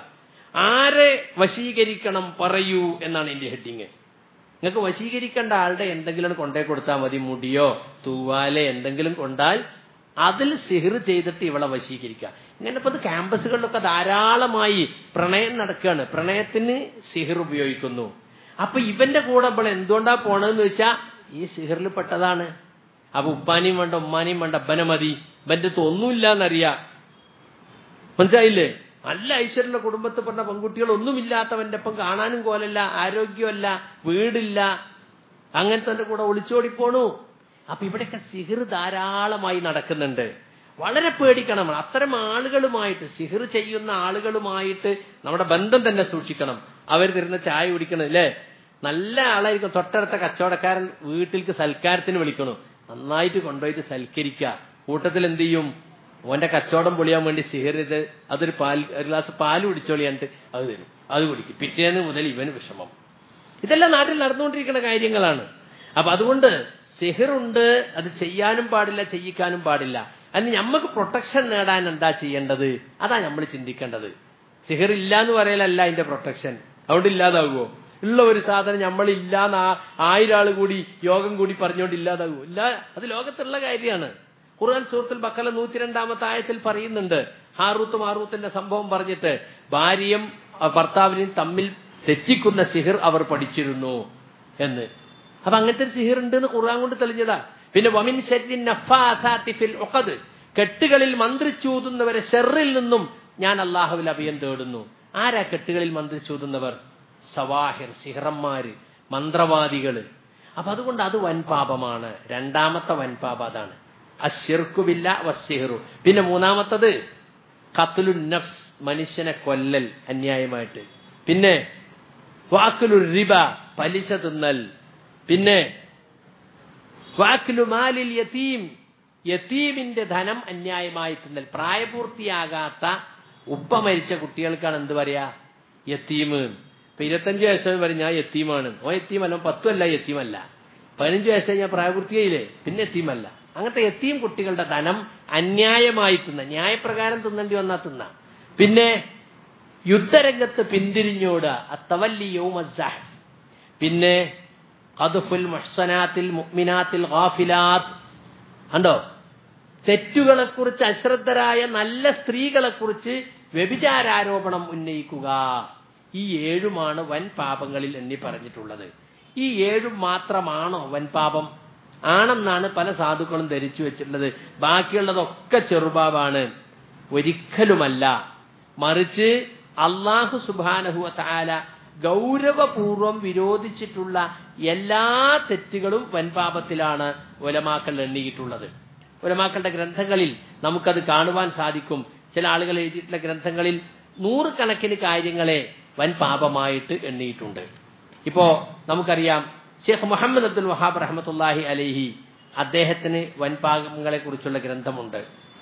ആരെ വശീകരിക്കണം പറയൂ എന്നാണ് എന്റെ ഹെഡിങ് നിങ്ങൾക്ക് വശീകരിക്കേണ്ട ആളുടെ എന്തെങ്കിലും കൊണ്ടേ കൊടുത്താൽ മതി മുടിയോ തൂവാലെ എന്തെങ്കിലും കൊണ്ടാൽ അതിൽ സിഹിർ ചെയ്തിട്ട് ഇവളെ വശീകരിക്കുക ഇങ്ങനെ ഇപ്പൊ ഇത് ക്യാമ്പസുകളിലൊക്കെ ധാരാളമായി പ്രണയം നടക്കുകയാണ് പ്രണയത്തിന് സിഹിർ ഉപയോഗിക്കുന്നു അപ്പൊ ഇവന്റെ കൂടെ ഇപ്പോൾ എന്തുകൊണ്ടാ പോണതെന്ന് വെച്ചാ ഈ സിഹിറിൽ പെട്ടതാണ് അപ്പൊ ഉപ്പാനെയും വേണ്ട ഉമ്മാനെയും വേണ്ട അപ്പനെ മതി ഇവന്റെ അടുത്ത് ഒന്നുമില്ല എന്നറിയാം മനസ്സിലായില്ലേ നല്ല ഐശ്വര്യമുള്ള കുടുംബത്തിൽ പറഞ്ഞ പെൺകുട്ടികൾ ഒന്നുമില്ലാത്തവന്റെ ഒപ്പം കാണാനും കോലല്ല ആരോഗ്യമല്ല വീടില്ല അങ്ങനത്തെ കൂടെ ഒളിച്ചോടിപ്പോണു അപ്പൊ ഇവിടെയൊക്കെ സിഹിർ ധാരാളമായി നടക്കുന്നുണ്ട് വളരെ പേടിക്കണം അത്തരം ആളുകളുമായിട്ട് സിഹിർ ചെയ്യുന്ന ആളുകളുമായിട്ട് നമ്മുടെ ബന്ധം തന്നെ സൂക്ഷിക്കണം അവർ തരുന്ന ചായ കുടിക്കണം അല്ലേ നല്ല ആളായിരിക്കും തൊട്ടടുത്ത കച്ചവടക്കാരൻ വീട്ടിലേക്ക് സൽക്കാരത്തിന് വിളിക്കണു നന്നായിട്ട് കൊണ്ടുപോയിട്ട് സൽക്കരിക്കുക കൂട്ടത്തിൽ എന്ത് ചെയ്യും ഓന്റെ കച്ചവടം പൊളിയാൻ വേണ്ടി സിഹിർ ചെയ്ത് അതൊരു പാൽ ഒരു ഗ്ലാസ് പാല് കുടിച്ചോളിയാണ്ട് അത് തരും അത് കുടിക്കും പിറ്റേന്ന് മുതൽ ഇവന് വിഷമം ഇതെല്ലാം നാട്ടിൽ നടന്നുകൊണ്ടിരിക്കുന്ന കാര്യങ്ങളാണ് അപ്പൊ അതുകൊണ്ട് സിഹിറുണ്ട് അത് ചെയ്യാനും പാടില്ല ചെയ്യിക്കാനും പാടില്ല അതിന് നമുക്ക് പ്രൊട്ടക്ഷൻ നേടാൻ എന്താ ചെയ്യേണ്ടത് അതാ നമ്മൾ ചിന്തിക്കേണ്ടത് സിഹിർ ഇല്ല എന്ന് പറയലല്ല അതിന്റെ പ്രൊട്ടക്ഷൻ അതുകൊണ്ട് ഇല്ലാതാകുമോ ഉള്ള ഒരു സാധനം നമ്മളില്ലാന്ന് ആ- ആയിരം ആള് കൂടി യോഗം കൂടി പറഞ്ഞുകൊണ്ട് ഇല്ലാതാകുമോ ഇല്ല അത് ലോകത്തുള്ള കാര്യമാണ് ഖുർആൻ സൂറത്തിൽ ബക്കല നൂറ്റി രണ്ടാമത്തെ ആയത്തിൽ പറയുന്നുണ്ട് ഹാറൂത്തും ഹാറൂത്തിന്റെ സംഭവം പറഞ്ഞിട്ട് ഭാര്യയും ആ, ഭർത്താവിനെയും തമ്മിൽ തെറ്റിക്കുന്ന സിഹിർ അവർ പഠിച്ചിരുന്നു എന്ന് അപ്പൊ അങ്ങനത്തെ ഒരു സിഹിർ ഉണ്ട് എന്ന് ഖുർആൻ കൊണ്ട് തെളിഞ്ഞതാ പിന്നെ വമിൻ ശരി നഫാസാത്തി ഫിൽ ഉഖദ് കെട്ടുകളിൽ മന്ത്രിച്ചൂതുന്നവരെ ഷെറിൽ നിന്നും ഞാൻ അള്ളാഹുവിൽ അഭയം തേടുന്നു ആരാ കെട്ടുകളിൽ മന്ത്രിച്ചൂതുന്നവർ സവാഹിർ സിഹറന്മാര് മന്ത്രവാദികള് അപ്പൊ അതുകൊണ്ട് അത് വൻപാപമാണ് രണ്ടാമത്തെ വൻപാപം അതാണ് അഷിർക്കുബില്ല വസ്സിഹറു പിന്നെ മൂന്നാമത്തത് കത്തുലു നഫ്സ് മനുഷ്യനെ കൊല്ലൽ അന്യായമായിട്ട് പിന്നെ വാക്കുലു റിബ പലിശ തിന്നൽ പിന്നെ വാക്കുലു മാലിൽ യതീം യതീമിന്റെ ധനം അന്യായമായി തിന്നൽ പ്രായപൂർത്തിയാകാത്ത ഉപ്പ മരിച്ച കുട്ടികൾക്കാണ് എന്ത് പറയാ യത്തീമ് ഇപ്പൊ ഇരുപത്തഞ്ച് വയസ്സ് വരെ ഞാൻ യത്തീമാണ് ഓ യത്തീമല്ല ഓൻ പത്തുമല്ല യത്തീമല്ല പതിനഞ്ച് വയസ്സ് കഴിഞ്ഞാൽ പ്രായപൂർത്തിയായില്ലേ പിന്നെ യത്തീമല്ല അങ്ങനത്തെ യത്തീം കുട്ടികളുടെ ധനം അന്യായമായി തിന്ന ന്യായപ്രകാരം തിന്നേണ്ടി വന്നാ തിന്ന പിന്നെ യുദ്ധരംഗത്ത് പിന്തിരിഞ്ഞോടുക അത്തവല്ലി യൗമസ്സാഹ് പിന്നെ ഖദ്ഫുൽ മുഹ്സനാത്തിൽ മുഅ്മിനാത്തിൽ ഗാഫിലാത്ത് കണ്ടോ തെറ്റുകളെക്കുറിച്ച് അശ്രദ്ധരായ നല്ല സ്ത്രീകളെക്കുറിച്ച് വ്യഭിചാരാരോപണം ഉന്നയിക്കുക ഈ ഏഴുമാണ് വൻ പാപങ്ങളിൽ എണ്ണി പറഞ്ഞിട്ടുള്ളത് ഈ ഏഴും മാത്രമാണോ വൻ പാപം ആണെന്നാണ് പല സാധുക്കളും ധരിച്ചു വെച്ചിട്ടുള്ളത് ബാക്കിയുള്ളതൊക്കെ ചെറുപാപാണ് ഒരിക്കലുമല്ല മറിച്ച് അള്ളാഹു സുബാനഹുവ താല ഗൗരവപൂർവം വിരോധിച്ചിട്ടുള്ള എല്ലാ തെറ്റുകളും വൻപാപത്തിലാണ് ഒലമാക്കൾ എണ്ണിയിട്ടുള്ളത് ഒലമാക്കളുടെ ഗ്രന്ഥങ്ങളിൽ നമുക്കത് കാണുവാൻ സാധിക്കും ചില ആളുകൾ എഴുതിയിട്ടുള്ള ഗ്രന്ഥങ്ങളിൽ നൂറുകണക്കിന് കാര്യങ്ങളെ വൻ പാപമായിട്ട് എണ്ണിയിട്ടുണ്ട് ഇപ്പോ നമുക്കറിയാം ഷെയ്ഖ് മുഹമ്മദ് അബ്ദുൽ വഹാബ് റഹമത്തുല്ലാഹി അലൈഹി അദ്ദേഹത്തിന് വൻപാപങ്ങളെ കുറിച്ചുള്ള ഗ്രന്ഥമുണ്ട്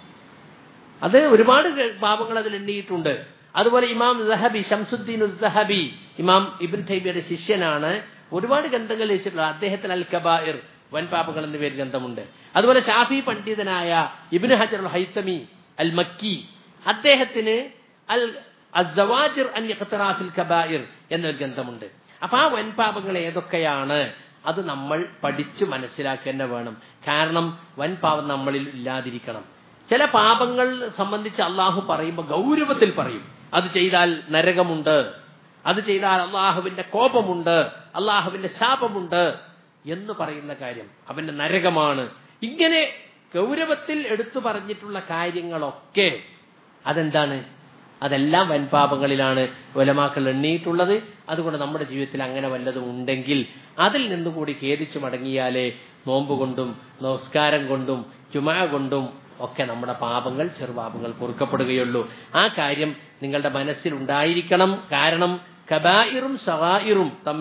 അത് ഒരുപാട് പാപങ്ങൾ അതിൽ എണ്ണിയിട്ടുണ്ട് അതുപോലെ ഇമാം സഹബി ഷംസുദ്ദീൻ ഉസ്സഹബി ഇമാം ഇബിൻ തൈബിയുടെ ശിഷ്യനാണ് ഒരുപാട് ഗ്രന്ഥങ്ങൾ രചിച്ചിട്ടുള്ളത് അദ്ദേഹത്തിന് അൽ കബായിർ വൻപാപങ്ങൾ എന്ന പേര് ഗ്രന്ഥമുണ്ട് അതുപോലെ ഷാഫി പണ്ഡിതനായ ഇബിൻ ഹജർ അൽ ഹൈത്തമി അൽ മക്കി അദ്ദേഹത്തിന് അൽ അസ്സവാജിർ അൻ ഇഖ്തിറാഫിൽ കബായിർ എന്നൊരു ഗ്രന്ഥമുണ്ട് അപ്പൊ ആ വൻപാപങ്ങൾ ഏതൊക്കെയാണ് അത് നമ്മൾ പഠിച്ചു മനസ്സിലാക്കുക തന്നെ വേണം കാരണം വൻപാപം നമ്മളിൽ ഇല്ലാതിരിക്കണം ചില പാപങ്ങൾ സംബന്ധിച്ച് അള്ളാഹു പറയുമ്പോൾ ഗൗരവത്തിൽ പറയും അത് ചെയ്താൽ നരകമുണ്ട് അത് ചെയ്താൽ അള്ളാഹുവിന്റെ കോപമുണ്ട് അള്ളാഹുവിന്റെ ശാപമുണ്ട് എന്ന് പറയുന്ന കാര്യം അവന്റെ നരകമാണ് ഇങ്ങനെ ഗൗരവത്തിൽ എടുത്തു പറഞ്ഞിട്ടുള്ള കാര്യങ്ങളൊക്കെ അതെന്താണ് അതെല്ലാം വൻപാപങ്ങളിലാണ് ഒലമാക്കൾ എണ്ണിയിട്ടുള്ളത് അതുകൊണ്ട് നമ്മുടെ ജീവിതത്തിൽ അങ്ങനെ വല്ലതും ഉണ്ടെങ്കിൽ അതിൽ നിന്നുകൂടി ഖേദിച്ചു മടങ്ങിയാലേ നോമ്പ് കൊണ്ടും നമസ്കാരം കൊണ്ടും ചുമ കൊണ്ടും ഒക്കെ നമ്മുടെ പാപങ്ങൾ ചെറുപാപങ്ങൾ പൊറുക്കപ്പെടുകയുള്ളൂ ആ കാര്യം നിങ്ങളുടെ മനസ്സിൽ ഉണ്ടായിരിക്കണം കാരണം കബായിറും സവായിറും തമ്മിൽ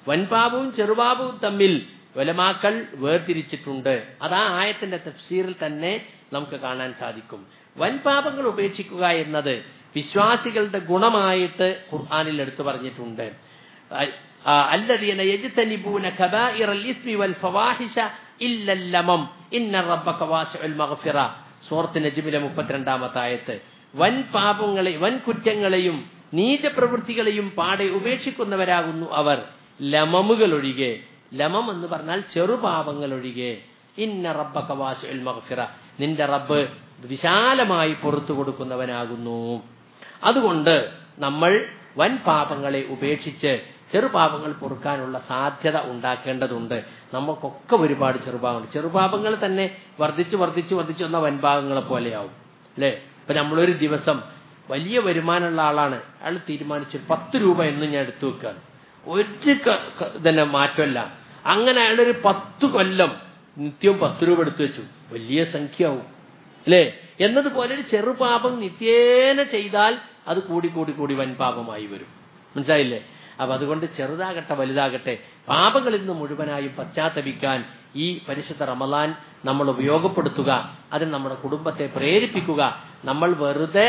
വൻപാപവും ചെറുപാപവും തമ്മിൽ വലമാക്കൾ വേർതിരിച്ചിട്ടുണ്ട് അത് ആ ആയത്തിന്റെ തഫ്സീറിൽ തന്നെ നമുക്ക് കാണാൻ സാധിക്കും വൻപാപങ്ങൾ ഉപേക്ഷിക്കുക എന്നത് വിശ്വാസികളുടെ ഗുണമായിട്ട് ഖുർആാനിൽ എടുത്തു പറഞ്ഞിട്ടുണ്ട് الذين يجتنبون كبائر الإثم والفواحش إلا اللمم إن ربك واسع المغفرة സൂറത്ത് നജ്മിലെ മുപ്പത്തിരണ്ടാമത്തെ ആയത്ത് വൻ പാപങ്ങളെ വൻ കുറ്റങ്ങളെയും നീചപ്രവൃത്തികളെയും പാടെ ഉപേക്ഷിക്കുന്നവരാകുന്നു അവർ ലമമുകൾ ഒഴികെ ലമം എന്ന് പറഞ്ഞാൽ ചെറുപാപങ്ങൾ ഒഴികെ ഇന്ന റബ്ബ കവാശുൽ മഗ്ഫിറ നിന്റെ റബ്ബ് വിശാലമായി പുറത്തു കൊടുക്കുന്നവനാകുന്നു അതുകൊണ്ട് നമ്മൾ വൻ പാപങ്ങളെ ഉപേക്ഷിച്ച് ചെറുപാപങ്ങൾ പൊറുക്കാനുള്ള സാധ്യത ഉണ്ടാക്കേണ്ടതുണ്ട് നമുക്കൊക്കെ ഒരുപാട് ചെറുപാപങ്ങൾ ചെറുപാപങ്ങൾ തന്നെ വർദ്ധിച്ചു വർദ്ധിച്ചു വർദ്ധിച്ചു വന്ന വൻപാപങ്ങളെ പോലെയാവും അല്ലേ ഇപ്പൊ നമ്മളൊരു ദിവസം വലിയ വരുമാനമുള്ള ആളാണ് അയാൾ തീരുമാനിച്ചു പത്ത് രൂപ എന്ന് ഞാൻ എടുത്തു വെക്കുകയാണ് ഒരു തന്നെ മാറ്റമല്ല അങ്ങനെ അയാളൊരു പത്ത് കൊല്ലം നിത്യവും പത്ത് രൂപ എടുത്തു വെച്ചു വലിയ സംഖ്യയാവും അല്ലേ എന്നതുപോലെ ഒരു ചെറുപാപം നിത്യേന ചെയ്താൽ അത് കൂടി കൂടി കൂടി വൻപാപമായി വരും മനസ്സിലായില്ലേ അപ്പൊ അതുകൊണ്ട് ചെറുതാകട്ടെ വലുതാകട്ടെ പാപങ്ങളിൽ നിന്ന് മുഴുവനായും പശ്ചാത്തപിക്കാൻ ഈ പരിശുദ്ധ റമലാൻ നമ്മൾ ഉപയോഗപ്പെടുത്തുക അതിന് നമ്മുടെ കുടുംബത്തെ പ്രേരിപ്പിക്കുക നമ്മൾ വെറുതെ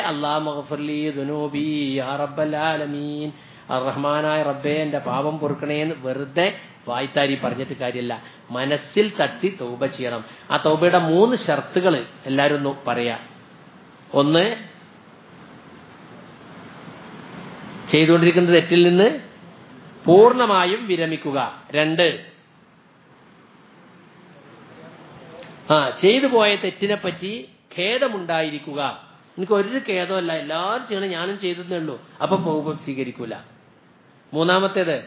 അള്ളാഹുലമീൻ റഹ്മാനായ റബ്ബേ എന്റെ പാപം പൊറുക്കണേ എന്ന് വെറുതെ വായ്ത്താരി പറഞ്ഞിട്ട് കാര്യമില്ല മനസ്സിൽ തട്ടി തൗബ ചെയ്യണം ആ തൗബയുടെ മൂന്ന് ഷർത്തുകൾ എല്ലാവരും ഒന്ന് പറയാ ഒന്ന് ചെയ്തുകൊണ്ടിരിക്കുന്ന തെറ്റിൽ നിന്ന് പൂർണ്ണമായും വിരമിക്കുക രണ്ട് ആ ചെയ്തു പോയ തെറ്റിനെ പറ്റി ഖേദമുണ്ടായിരിക്കുക എനിക്ക് ഒരു ഖേദമല്ല എല്ലാവരും ചെയ്യണം ഞാനും ചെയ്തതേ ഉള്ളൂ അപ്പൊ പോകുമ്പോൾ സ്വീകരിക്കൂല മൂന്നാമത്തേത്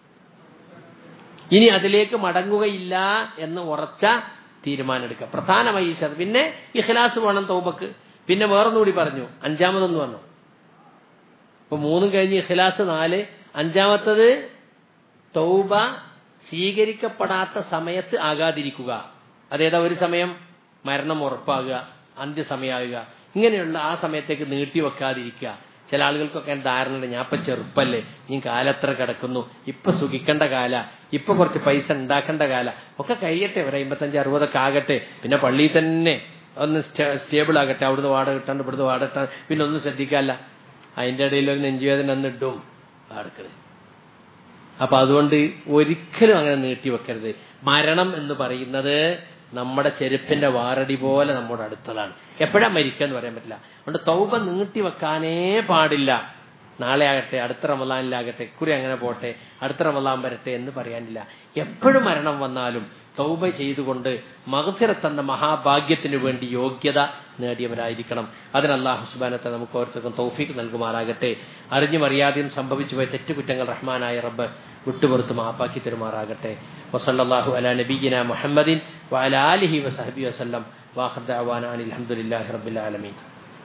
ഇനി അതിലേക്ക് മടങ്ങുകയില്ല എന്ന് ഉറച്ച തീരുമാനമെടുക്കുക പ്രധാനമായി ഈ ശത പിന്നെ ഇഖ്ലാസ് വേണം തൗബക്ക് പിന്നെ വേറൊന്നുകൂടി പറഞ്ഞു അഞ്ചാമതൊന്ന് പറഞ്ഞു ഇപ്പൊ മൂന്നും കഴിഞ്ഞ് ഇഖ്ലാസ് നാല് അഞ്ചാമത്തത് തൗബ സ്വീകരിക്കപ്പെടാത്ത സമയത്ത് ആകാതിരിക്കുക അതേതാ ഒരു സമയം മരണം ഉറപ്പാകുക അന്ത്യസമയമാകുക ഇങ്ങനെയുള്ള ആ സമയത്തേക്ക് നീട്ടിവെക്കാതിരിക്കുക ചില ആളുകൾക്കൊക്കെ ധാരണ ഞാൻ ഇപ്പൊ ചെറുപ്പല്ലേ നീ കാലത്ര കിടക്കുന്നു ഇപ്പൊ സുഖിക്കേണ്ട കാല ഇപ്പൊ കുറച്ച് പൈസ ഉണ്ടാക്കേണ്ട കാല ഒക്കെ കഴിയട്ടെ ഒരു അമ്പത്തഞ്ച് അറുപതൊക്കെ ആകട്ടെ പിന്നെ പള്ളിയിൽ തന്നെ ഒന്ന് സ്റ്റേബിൾ ആകട്ടെ അവിടുന്ന് വാടക കിട്ടാണ്ട് ഇവിടുന്ന് വാടക കിട്ടാണ്ട് പിന്നെ ഒന്നും ശ്രദ്ധിക്കാല്ല അതിന്റെ ഇടയിൽ ഒരു നെഞ്ചുവേദന ഒന്ന് ഇടും അടുക്കള അപ്പൊ അതുകൊണ്ട് ഒരിക്കലും അങ്ങനെ നീട്ടി വെക്കരുത് മരണം എന്ന് പറയുന്നത് നമ്മുടെ ചെരുപ്പിന്റെ വാറടി പോലെ നമ്മുടെ അടുത്തതാണ് എപ്പോഴാ മരിക്കുക എന്ന് പറയാൻ പറ്റില്ല അതുകൊണ്ട് തൗബ നീട്ടി വെക്കാനേ പാടില്ല നാളെ ആകട്ടെ അടുത്ത റമലാനിലാകട്ടെ കുറി അങ്ങനെ പോട്ടെ അടുത്ത റമലാൻ വരട്ടെ എന്ന് പറയാനില്ല എപ്പോഴും മരണം വന്നാലും തൗബ ചെയ്തുകൊണ്ട് മകഫിറത്ത് എന്ന മഹാഭാഗ്യത്തിനു വേണ്ടി യോഗ്യത നേടിയവരായിരിക്കണം അതിന് അള്ളാഹു സുബാനത്തെ നമുക്ക് ഓരോരുത്തർക്കും തൗഫീക്ക് നൽകുമാറാകട്ടെ അറിഞ്ഞും അറിയാതെയും സംഭവിച്ചു പോയ തെറ്റുകുറ്റങ്ങൾ റഹ്മാനായ റബ്ബ് വിട്ടുപുറത്ത് മാപ്പാക്കി തരുമാറാകട്ടെ വസല്ലാഹു അല നബീന മുഹമ്മദിൻ വഅല ആലിഹി വസഹബി വസല്ലം വാഹദ് അവാനാൻ അലഹമുല്ലാഹി റബ്ബിൽ ആലമീൻ